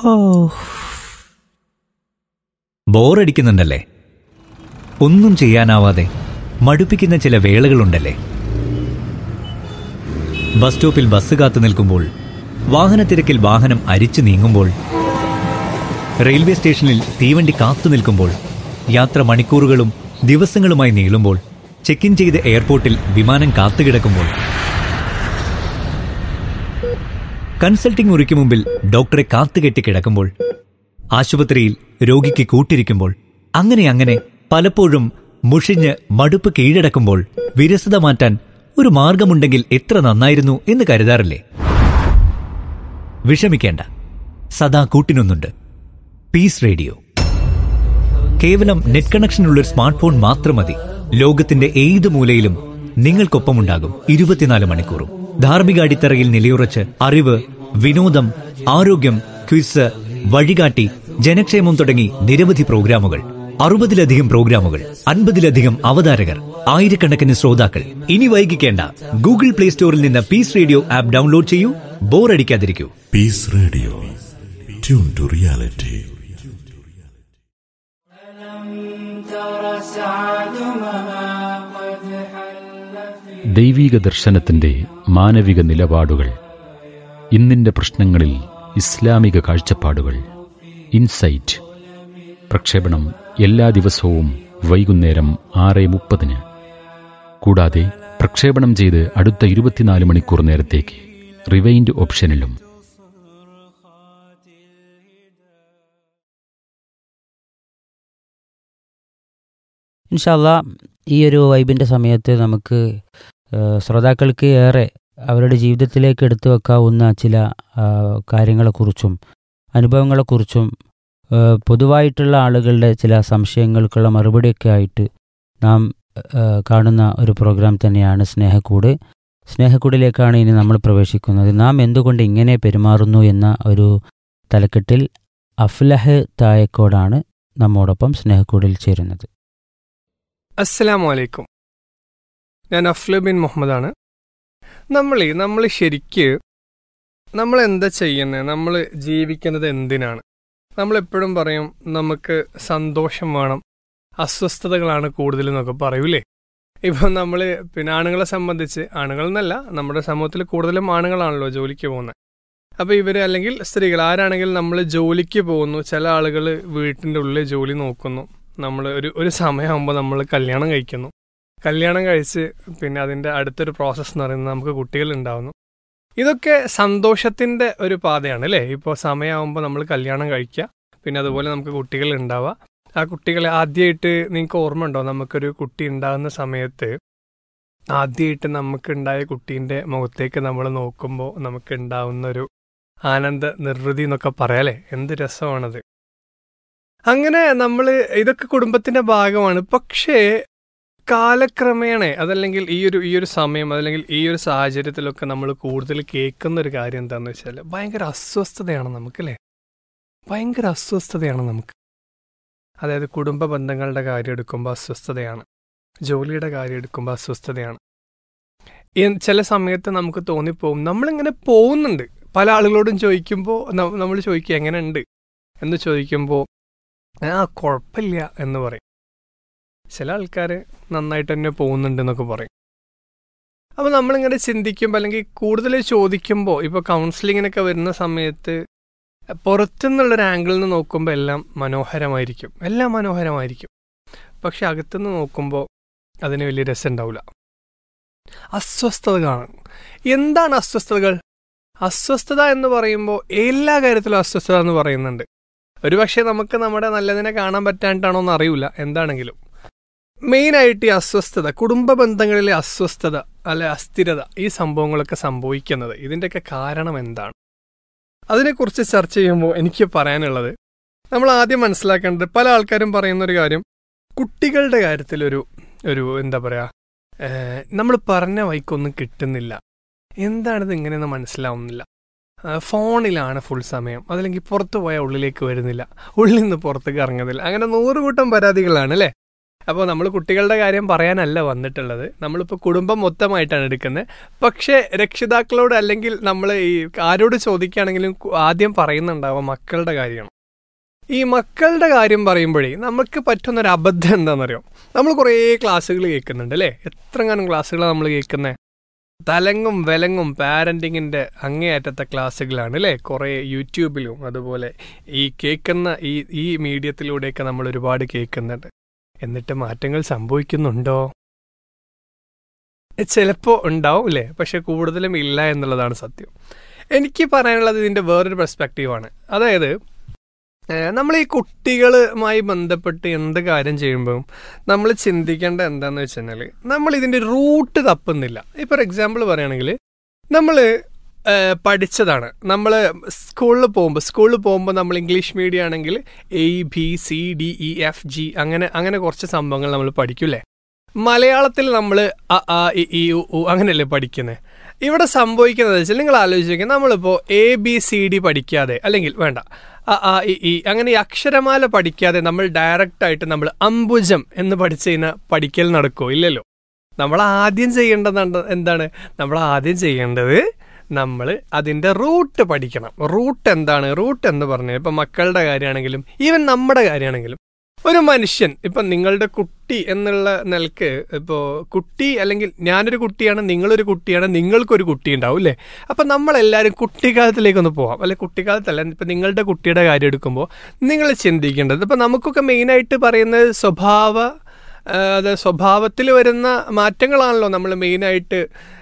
ബോറടിക്കുന്നുണ്ടല്ലേ ഒന്നും ചെയ്യാനാവാതെ മടുപ്പിക്കുന്ന ചില വേളകളുണ്ടല്ലേ ബസ് സ്റ്റോപ്പിൽ ബസ് കാത്തു നിൽക്കുമ്പോൾ വാഹനത്തിരക്കിൽ വാഹനം അരിച്ചു നീങ്ങുമ്പോൾ റെയിൽവേ സ്റ്റേഷനിൽ തീവണ്ടി കാത്തു നിൽക്കുമ്പോൾ യാത്ര മണിക്കൂറുകളും ദിവസങ്ങളുമായി നീളുമ്പോൾ ചെക്ക് ഇൻ ചെയ്ത് എയർപോർട്ടിൽ വിമാനം കാത്തുകിടക്കുമ്പോൾ കൺസൾട്ടിംഗ് മുറിക്ക് മുമ്പിൽ ഡോക്ടറെ കാത്തുകെട്ടി കിടക്കുമ്പോൾ ആശുപത്രിയിൽ രോഗിക്ക് കൂട്ടിരിക്കുമ്പോൾ അങ്ങനെ അങ്ങനെ പലപ്പോഴും മുഷിഞ്ഞ് മടുപ്പ് കീഴടക്കുമ്പോൾ വിരസത മാറ്റാൻ ഒരു മാർഗമുണ്ടെങ്കിൽ എത്ര നന്നായിരുന്നു എന്ന് കരുതാറില്ലേ വിഷമിക്കേണ്ട സദാ കൂട്ടിനൊന്നുണ്ട് പീസ് റേഡിയോ കേവലം നെറ്റ് കണക്ഷനുള്ള ഒരു സ്മാർട്ട് ഫോൺ മാത്രം മതി ലോകത്തിന്റെ ഏത് മൂലയിലും നിങ്ങൾക്കൊപ്പമുണ്ടാകും ഇരുപത്തിനാല് മണിക്കൂറും ധാർമ്മിക അടിത്തറയിൽ നിലയുറച്ച് അറിവ് വിനോദം ആരോഗ്യം ക്വിസ് വഴികാട്ടി ജനക്ഷേമം തുടങ്ങി നിരവധി പ്രോഗ്രാമുകൾ അറുപതിലധികം പ്രോഗ്രാമുകൾ അൻപതിലധികം അവതാരകർ ആയിരക്കണക്കിന് ശ്രോതാക്കൾ ഇനി വൈകിക്കേണ്ട ഗൂഗിൾ പ്ലേ സ്റ്റോറിൽ നിന്ന് പീസ് റേഡിയോ ആപ്പ് ഡൗൺലോഡ് ചെയ്യൂ ബോറടിക്കാതിരിക്കൂ Peace Radio. Tune to reality. ദൈവീക ദർശനത്തിന്റെ മാനവിക നിലപാടുകൾ ഇന്നിന്റെ പ്രശ്നങ്ങളിൽ ഇസ്ലാമിക കാഴ്ചപ്പാടുകൾ ഇൻസൈറ്റ് പ്രക്ഷേപണം എല്ലാ ദിവസവും വൈകുന്നേരം ആറ് മുപ്പതിന് കൂടാതെ പ്രക്ഷേപണം ചെയ്ത് അടുത്ത ഇരുപത്തിനാല് മണിക്കൂർ നേരത്തേക്ക് റിവൈൻഡ് ഓപ്ഷനിലും ഇൻഷല്ല ഈ ഒരു വൈബിൻ്റെ സമയത്ത് നമുക്ക് ഏഹ്, ശ്രോതാക്കൾക്ക് ഏറെ അവരുടെ ജീവിതത്തിലേക്ക് എടുത്തു വെക്കാവുന്ന ചില ആ, കാര്യങ്ങളെക്കുറിച്ചും അനുഭവങ്ങളെക്കുറിച്ചും ഏഹ്, പൊതുവായിട്ടുള്ള ആളുകളുടെ ചില സംശയങ്ങൾക്കുള്ള മറുപടിയൊക്കെ ആയിട്ട് നാം ഏഹ്, കാണുന്ന ഒരു പ്രോഗ്രാം തന്നെയാണ് സ്നേഹക്കൂട് സ്നേഹക്കൂടിലേക്കാണ് ഇനി നമ്മൾ പ്രവേശിക്കുന്നത് നാം എന്തുകൊണ്ട് ഇങ്ങനെ പെരുമാറുന്നു എന്ന ഒരു തലക്കെട്ടിൽ അഫ്ലഹ് തായക്കോടാണ് നമ്മോടൊപ്പം സ്നേഹക്കൂടിൽ ചേരുന്നത് അസ്സലാമു അലൈക്കും ഞാൻ അഫ്ല ബിൻ മുഹമ്മദാണ് നമ്മളെ നമ്മൾ ശരിക്ക് നമ്മൾ എന്താ ചെയ്യുന്നത് നമ്മൾ ജീവിക്കുന്നത് എന്തിനാണ് നമ്മൾ എപ്പോഴും പറയും നമുക്ക് സന്തോഷം വേണം അസ്വസ്ഥതകളാണ് കൂടുതൽ എന്നൊക്കെ പറയൂലേ ഇപ്പം നമ്മൾ പിന്നെ ആണുങ്ങളെ സംബന്ധിച്ച് ആണുങ്ങൾ എന്നല്ല നമ്മുടെ സമൂഹത്തിൽ കൂടുതലും ആണുങ്ങളാണല്ലോ ജോലിക്ക് പോകുന്നത് അപ്പോൾ ഇവർ അല്ലെങ്കിൽ സ്ത്രീകൾ ആരാണെങ്കിലും നമ്മൾ ജോലിക്ക് പോകുന്നു ചില ആളുകൾ വീട്ടിൻ്റെ ഉള്ളിൽ ജോലി നോക്കുന്നു നമ്മൾ ഒരു ഒരു സമയമാകുമ്പോൾ നമ്മൾ കല്യാണം കഴിക്കുന്നു കല്യാണം കഴിച്ച് പിന്നെ അതിൻ്റെ അടുത്തൊരു പ്രോസസ്സ് എന്ന് പറയുന്നത് നമുക്ക് കുട്ടികൾ ഉണ്ടാവുന്നു ഇതൊക്കെ സന്തോഷത്തിൻ്റെ ഒരു പാതയാണ് അല്ലേ ഇപ്പോൾ സമയമാകുമ്പോൾ നമ്മൾ കല്യാണം കഴിക്കുക പിന്നെ അതുപോലെ നമുക്ക് കുട്ടികൾ ഉണ്ടാവുക ആ കുട്ടികളെ ആദ്യമായിട്ട് നിങ്ങൾക്ക് ഓർമ്മ ഉണ്ടോ നമുക്കൊരു കുട്ടി ഉണ്ടാകുന്ന സമയത്ത് ആദ്യമായിട്ട് നമുക്ക് ഉണ്ടായ കുട്ടീൻ്റെ മുഖത്തേക്ക് നമ്മൾ നോക്കുമ്പോൾ നമുക്ക് ഉണ്ടാവുന്ന ഒരു ആനന്ദ നിർവൃതി എന്നൊക്കെ പറയാലേ എന്ത് രസമാണത് അങ്ങനെ നമ്മൾ ഇതൊക്കെ കുടുംബത്തിന്റെ ഭാഗമാണ് പക്ഷേ കാലക്രമേണ അതല്ലെങ്കിൽ ഈ ഒരു ഈ ഒരു സമയം അതല്ലെങ്കിൽ ഈ ഒരു സാഹചര്യത്തിലൊക്കെ നമ്മൾ കൂടുതൽ കേൾക്കുന്ന ഒരു കാര്യം എന്താണെന്ന് വെച്ചാൽ ഭയങ്കര അസ്വസ്ഥതയാണ് നമുക്കല്ലേ ഭയങ്കര അസ്വസ്ഥതയാണ് നമുക്ക് അതായത് കുടുംബ ബന്ധങ്ങളുടെ കാര്യം എടുക്കുമ്പോൾ അസ്വസ്ഥതയാണ് ജോലിയുടെ കാര്യം എടുക്കുമ്പോൾ അസ്വസ്ഥതയാണ് എൻ- ചില സമയത്ത് നമുക്ക് തോന്നിപ്പോവും നമ്മളിങ്ങനെ പോകുന്നുണ്ട് പല ആളുകളോടും ചോദിക്കുമ്പോൾ നമ്മൾ ചോദിക്കുക എങ്ങനെ ഉണ്ട് എന്ന് ചോദിക്കുമ്പോൾ ആ കുഴപ്പമില്ല എന്ന് പറയും ചില ആൾക്കാർ നന്നായിട്ട് തന്നെ പോകുന്നുണ്ട് എന്നൊക്കെ പറയും അപ്പോൾ നമ്മളിങ്ങനെ ചിന്തിക്കുമ്പോൾ അല്ലെങ്കിൽ കൂടുതൽ ചോദിക്കുമ്പോൾ ഇപ്പോൾ കൗൺസിലിങ്ങിനൊക്കെ വരുന്ന സമയത്ത് പുറത്തുനിന്നുള്ളൊരു ആംഗിളിൽ നിന്ന് നോക്കുമ്പോൾ എല്ലാം മനോഹരമായിരിക്കും എല്ലാം മനോഹരമായിരിക്കും പക്ഷെ അകത്തുനിന്ന് നോക്കുമ്പോൾ അതിന് വലിയ രസം ഉണ്ടാവില്ല അസ്വസ്ഥതകളാണ് എന്താണ് അസ്വസ്ഥതകൾ അസ്വസ്ഥത എന്ന് പറയുമ്പോൾ എല്ലാ കാര്യത്തിലും അസ്വസ്ഥത എന്ന് പറയുന്നുണ്ട് ഒരുപക്ഷെ നമുക്ക് നമ്മുടെ നല്ലതിനെ കാണാൻ പറ്റാണ്ടാണോ എന്ന് അറിയില്ല എന്താണെങ്കിലും മെയിനായിട്ട് ഈ അസ്വസ്ഥത കുടുംബ ബന്ധങ്ങളിലെ അസ്വസ്ഥത അല്ലെ അസ്ഥിരത ഈ സംഭവങ്ങളൊക്കെ സംഭവിക്കുന്നത് ഇതിൻ്റെയൊക്കെ കാരണം എന്താണ് അതിനെക്കുറിച്ച് ചർച്ച ചെയ്യുമ്പോൾ എനിക്ക് പറയാനുള്ളത് നമ്മൾ ആദ്യം മനസ്സിലാക്കേണ്ടത് പല ആൾക്കാരും പറയുന്ന ഒരു കാര്യം കുട്ടികളുടെ കാര്യത്തിലൊരു ഒരു എന്താ പറയുക നമ്മൾ പറഞ്ഞ വൈക്കൊന്നും കിട്ടുന്നില്ല എന്താണിത് ഇങ്ങനെയൊന്നും മനസ്സിലാവുന്നില്ല ആ, ഫോണിലാണ് ഫുൾ സമയം അതല്ലെങ്കിൽ പുറത്തു പോയാൽ ഉള്ളിലേക്ക് വരുന്നില്ല ഉള്ളിൽ നിന്ന് പുറത്തേക്ക് ഇറങ്ങുന്നില്ല അങ്ങനെ നൂറ് കൂട്ടം പരാതികളാണ് അല്ലേ അപ്പോൾ നമ്മൾ കുട്ടികളുടെ കാര്യം പറയാനല്ല വന്നിട്ടുള്ളത് നമ്മളിപ്പോൾ കുടുംബം മൊത്തമായിട്ടാണ് എടുക്കുന്നത് പക്ഷേ രക്ഷിതാക്കളോട് അല്ലെങ്കിൽ നമ്മൾ ഈ ആരോട് ചോദിക്കുകയാണെങ്കിലും കു- ആദ്യം പറയുന്നുണ്ടാവുക മക്കളുടെ കാര്യമാണ് ഈ മക്കളുടെ കാര്യം പറയുമ്പോഴേ നമുക്ക് പറ്റുന്നൊരു അബദ്ധം എന്താണെന്നറിയോ നമ്മൾ കുറേ ക്ലാസ്സുകൾ കേൾക്കുന്നുണ്ട് അല്ലേ എത്രങ്ങാനും ക്ലാസ്സുകളാണ് നമ്മൾ കേൾക്കുന്നത് തലങ്ങും വിലങ്ങും പാരൻറ്റിങ്ങിൻ്റെ അങ്ങേയറ്റത്തെ ക്ലാസ്സുകളാണ് അല്ലേ കുറേ യൂട്യൂബിലും അതുപോലെ ഈ കേൾക്കുന്ന ഈ ഈ മീഡിയത്തിലൂടെയൊക്കെ നമ്മൾ ഒരുപാട് കേൾക്കുന്നുണ്ട് എന്നിട്ട് മാറ്റങ്ങൾ സംഭവിക്കുന്നുണ്ടോ ചിലപ്പോൾ ഉണ്ടാവും അല്ലേ പക്ഷെ കൂടുതലും ഇല്ല എന്നുള്ളതാണ് സത്യം എനിക്ക് പറയാനുള്ളത് ഇതിൻ്റെ വേറൊരു പെർസ്പെക്റ്റീവാണ് അതായത് ഏഹ്, നമ്മൾ ഈ കുട്ടികളുമായി ബന്ധപ്പെട്ട് എന്ത് കാര്യം ചെയ്യുമ്പോഴും നമ്മൾ ചിന്തിക്കേണ്ട എന്താണെന്ന് വെച്ച് കഴിഞ്ഞാൽ നമ്മൾ ഇതിൻ്റെ റൂട്ട് തപ്പുന്നില്ല ഇപ്പോൾ ഫോർ എക്സാമ്പിൾ പറയുകയാണെങ്കിൽ നമ്മൾ പഠിച്ചതാണ് നമ്മൾ സ്കൂളിൽ പോകുമ്പോൾ സ്കൂളിൽ പോകുമ്പോൾ നമ്മൾ ഇംഗ്ലീഷ് മീഡിയം ആണെങ്കിൽ A B C D E F G അങ്ങനെ അങ്ങനെ കുറച്ച് സംഭവങ്ങൾ നമ്മൾ പഠിക്കൂലേ മലയാളത്തിൽ നമ്മൾ അ ആ ഇ ഈ ഉ ഉ അങ്ങനെയല്ലേ പഠിക്കുന്നത് ഇവിടെ സംഭവിക്കുന്നത് വെച്ചാൽ നിങ്ങൾ ആലോചിക്കുക നമ്മളിപ്പോൾ എ ബി സി ഡി പഠിക്കാതെ അല്ലെങ്കിൽ വേണ്ട അ ആ ഇ ഈ അങ്ങനെ ഈ അക്ഷരമാല പഠിക്കാതെ നമ്മൾ ഡയറക്റ്റ് ആയിട്ട് നമ്മൾ അംബുജം എന്ന് പഠിച്ചു കഴിഞ്ഞാൽ പഠിക്കൽ നടക്കുമോ ഇല്ലല്ലോ നമ്മൾ ആദ്യം ചെയ്യേണ്ടത് എന്ത- എന്താണ് നമ്മൾ ആദ്യം ചെയ്യേണ്ടത് നമ്മൾ അതിൻ്റെ റൂട്ട് പഠിക്കണം റൂട്ട് എന്താണ് റൂട്ട് എന്ന് പറഞ്ഞാൽ ഇപ്പം മക്കളുടെ കാര്യമാണെങ്കിലും ഈവൻ നമ്മുടെ കാര്യമാണെങ്കിലും ഒരു മനുഷ്യൻ ഇപ്പം നിങ്ങളുടെ കുട്ടി എന്നുള്ള നിലക്ക് ഇപ്പോൾ കുട്ടി അല്ലെങ്കിൽ ഞാനൊരു കുട്ടിയാണ് നിങ്ങളൊരു കുട്ടിയാണ് നിങ്ങൾക്കൊരു കുട്ടി ഉണ്ടാവും അല്ലേ അപ്പം നമ്മളെല്ലാവരും കുട്ടിക്കാലത്തിലേക്കൊന്ന് പോവാം അല്ലെ കുട്ടിക്കാലത്തല്ല ഇപ്പം നിങ്ങളുടെ കുട്ടിയുടെ കാര്യം എടുക്കുമ്പോൾ നിങ്ങൾ ചിന്തിക്കേണ്ടത് ഇപ്പം നമുക്കൊക്കെ മെയിനായിട്ട് പറയുന്നത് സ്വഭാവ ആ, അത് സ്വഭാവത്തിൽ വരുന്ന മാറ്റങ്ങളാണല്ലോ നമ്മൾ മെയിനായിട്ട്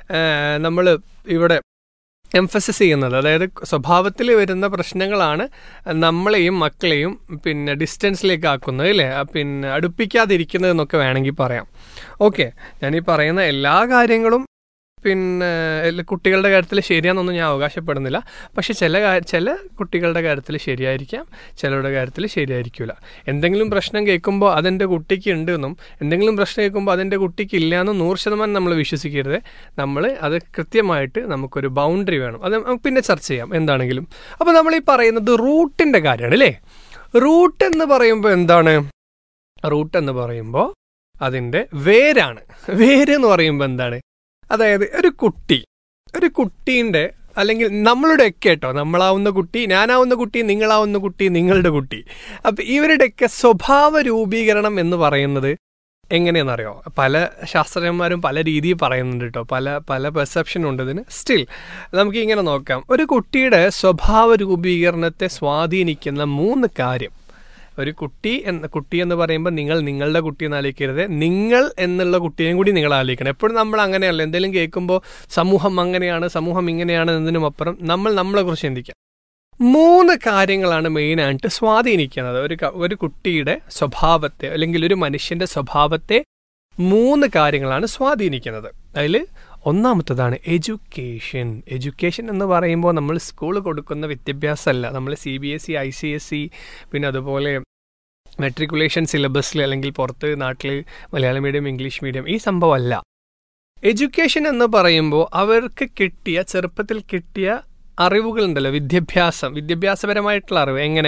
നമ്മൾ ഇവിടെ എംഫസിസ് ചെയ്യുന്നത് അതായത് സ്വഭാവത്തിൽ വരുന്ന പ്രശ്നങ്ങളാണ് നമ്മളെയും മക്കളെയും പിന്നെ ഡിസ്റ്റൻസിലേക്ക് ആക്കുന്നത് അല്ലേ ആ, പിന്നെ അടുപ്പിക്കാതിരിക്കുന്നത് എന്നൊക്കെ വേണമെങ്കിൽ പറയാം ഓക്കെ ഞാൻ ഈ പറയുന്ന എല്ലാ കാര്യങ്ങളും പിന്നെ എല്ലാ കുട്ടികളുടെ കാര്യത്തിൽ ശരിയാണെന്നൊന്നും ഞാൻ അവകാശപ്പെടുന്നില്ല പക്ഷെ ചില കാ- ചില കുട്ടികളുടെ കാര്യത്തിൽ ശരിയായിരിക്കാം ചിലരുടെ കാര്യത്തിൽ ശരിയായിരിക്കില്ല എന്തെങ്കിലും പ്രശ്നം കേൾക്കുമ്പോൾ അതെൻ്റെ കുട്ടിക്ക് ഉണ്ട് എന്നും എന്തെങ്കിലും പ്രശ്നം കേൾക്കുമ്പോൾ അതെൻ്റെ കുട്ടിക്ക് ഇല്ല എന്നും നൂറ് ശതമാനം നമ്മൾ വിശ്വസിക്കരുത് നമ്മൾ അത് കൃത്യമായിട്ട് നമുക്കൊരു ബൗണ്ടറി വേണം അത് നമുക്ക് പിന്നെ ചർച്ച ചെയ്യാം എന്താണെങ്കിലും അപ്പോൾ നമ്മൾ ഈ പറയുന്നത് റൂട്ടിൻ്റെ കാര്യമാണ് അല്ലേ റൂട്ട് എന്ന് പറയുമ്പോൾ എന്താണ് റൂട്ട് എന്ന് പറയുമ്പോൾ അതിൻ്റെ വേരാണ് വേര് എന്ന് പറയുമ്പോൾ എന്താണ് അതായത് ഒരു കുട്ടി ഒരു കുട്ടീൻ്റെ അല്ലെങ്കിൽ നമ്മളുടെയൊക്കെ കേട്ടോ നമ്മളാവുന്ന കുട്ടി ഞാനാവുന്ന കുട്ടി നിങ്ങളാവുന്ന കുട്ടി നിങ്ങളുടെ കുട്ടി അപ്പം ഇവരുടെയൊക്കെ സ്വഭാവ രൂപീകരണം എന്ന് പറയുന്നത് എങ്ങനെയെന്നറിയോ പല ശാസ്ത്രജ്ഞന്മാരും പല രീതിയിൽ പറയുന്നുണ്ട് കേട്ടോ പല പല പെർസെപ്ഷൻ ഉണ്ട് ഇതിന് സ്റ്റിൽ നമുക്ക് ഇങ്ങനെ നോക്കാം ഒരു കുട്ടിയുടെ സ്വഭാവ രൂപീകരണത്തെ സ്വാധീനിക്കുന്ന മൂന്ന് കാര്യം ഒരു കുട്ടി എന്ന കുട്ടി എന്ന് പറയുമ്പോൾ നിങ്ങൾ നിങ്ങളുടെ കുട്ടി എന്ന് ആലോചിക്കരുത് നിങ്ങൾ എന്നുള്ള കുട്ടിയെയും കൂടി നിങ്ങൾ ആലോചിക്കണം എപ്പോഴും നമ്മൾ അങ്ങനെയല്ല എന്തെങ്കിലും കേൾക്കുമ്പോൾ സമൂഹം അങ്ങനെയാണ് സമൂഹം ഇങ്ങനെയാണ് എന്നതിനും അപ്പുറം നമ്മൾ നമ്മളെക്കുറിച്ച് ചിന്തിക്കാം മൂന്ന് കാര്യങ്ങളാണ് മെയിനായിട്ട് സ്വാധീനിക്കുന്നത് ഒരു ക- ഒരു കുട്ടിയുടെ സ്വഭാവത്തെ അല്ലെങ്കിൽ ഒരു മനുഷ്യന്റെ സ്വഭാവത്തെ മൂന്ന് കാര്യങ്ങളാണ് സ്വാധീനിക്കുന്നത് അതിൽ ഒന്നാമത്തതാണ് എഡ്യൂക്കേഷൻ എഡ്യൂക്കേഷൻ എന്ന് പറയുമ്പോൾ നമ്മൾ സ്കൂൾ കൊടുക്കുന്ന വിദ്യാഭ്യാസമല്ല നമ്മൾ C B S E I C S E പിന്നെ അതുപോലെ മെട്രിക്കുലേഷൻ സിലബസിൽ അല്ലെങ്കിൽ പുറത്ത് നാട്ടിൽ മലയാളം മീഡിയം ഇംഗ്ലീഷ് മീഡിയം ഈ സംഭവമല്ല എഡ്യൂക്കേഷൻ എന്ന് പറയുമ്പോൾ അവർക്ക് കിട്ടിയ ചെറുപ്പത്തിൽ കിട്ടിയ അറിവുകളുണ്ടല്ലോ വിദ്യാഭ്യാസം വിദ്യാഭ്യാസപരമായിട്ടുള്ള അറിവ് എങ്ങനെ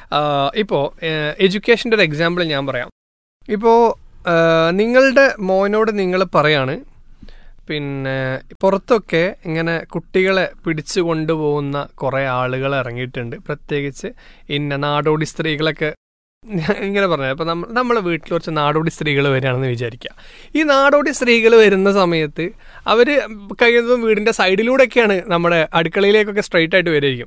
ഇപ്പോൾ എഡ്യൂക്കേഷൻ്റെ ഒരു എക്സാമ്പിൾ ഞാൻ പറയാം ഇപ്പോൾ നിങ്ങളുടെ മോനോട് നിങ്ങൾ പറയാണ് പിന്നെ പുറത്തൊക്കെ ഇങ്ങനെ കുട്ടികളെ പിടിച്ചു കൊണ്ടുപോകുന്ന കുറേ ആളുകൾ ഇറങ്ങിയിട്ടുണ്ട് പ്രത്യേകിച്ച് ഇന്ന നാടോടി സ്ത്രീകളൊക്കെ ഇങ്ങനെ പറഞ്ഞത് അപ്പോൾ നമ്മൾ നമ്മളെ വീട്ടിൽ കുറച്ച് നാടോടി സ്ത്രീകൾ വരികയാണെന്ന് വിചാരിക്കുക ഈ നാടോടി സ്ത്രീകൾ വരുന്ന സമയത്ത് അവർ കഴിയുന്നതും വീടിൻ്റെ സൈഡിലൂടെയൊക്കെയാണ് നമ്മുടെ അടുക്കളയിലേക്കൊക്കെ സ്ട്രൈറ്റ് ആയിട്ട് വരികയും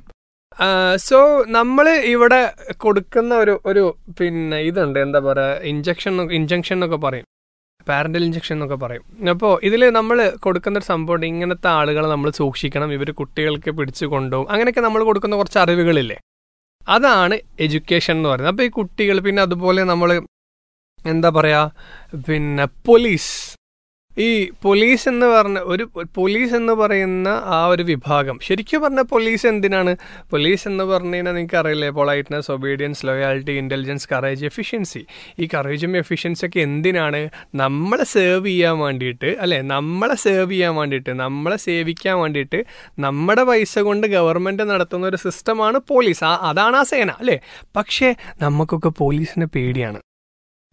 സോ നമ്മൾ ഇവിടെ കൊടുക്കുന്ന ഒരു ഒരു പിന്നെ ഇതുണ്ട് എന്താ പറയുക ഇഞ്ചക്ഷൻ ഇഞ്ചക്ഷൻ എന്നൊക്കെ പറയും പാരൻ്റൽ ഇഞ്ചക്ഷൻ എന്നൊക്കെ പറയും അപ്പോൾ ഇതിൽ നമ്മൾ കൊടുക്കുന്ന ഒരു സംഭവം ഇങ്ങനത്തെ ആളുകളെ നമ്മൾ സൂക്ഷിക്കണം ഇവർ കുട്ടികൾക്ക് പിടിച്ചു കൊണ്ടുപോകും അങ്ങനെയൊക്കെ നമ്മൾ കൊടുക്കുന്ന കുറച്ച് അറിവുകളില്ലേ അതാണ് എഡ്യൂക്കേഷൻ എന്ന് പറയുന്നത് അപ്പോൾ ഈ കുട്ടികൾ പിന്നെ അതുപോലെ നമ്മൾ എന്താ പറയുക പിന്നെ പോലീസ് ഈ പോലീസ് എന്ന് പറഞ്ഞ ഒരു പോലീസ് എന്ന് പറയുന്ന ആ ഒരു വിഭാഗം ശരിക്കും പറഞ്ഞ പോലീസ് എന്തിനാണ് പോലീസ് എന്ന് പറഞ്ഞു കഴിഞ്ഞാൽ നിങ്ങൾക്ക് അറിയില്ലേ politeness obedience loyalty intelligence courage efficiency ഈ കറേജും എഫിഷ്യൻസി ഒക്കെ എന്തിനാണ് നമ്മളെ സേവ് ചെയ്യാൻ വേണ്ടിയിട്ട് അല്ലേ നമ്മളെ സേവ് ചെയ്യാൻ വേണ്ടിയിട്ട് നമ്മളെ സേവിക്കാൻ വേണ്ടിയിട്ട് നമ്മുടെ പൈസ കൊണ്ട് ഗവൺമെൻറ് നടത്തുന്ന ഒരു സിസ്റ്റമാണ് പോലീസ് ആ അതാണ് ആ സേന അല്ലേ പക്ഷേ നമുക്കൊക്കെ പോലീസിനെ പേടിയാണ്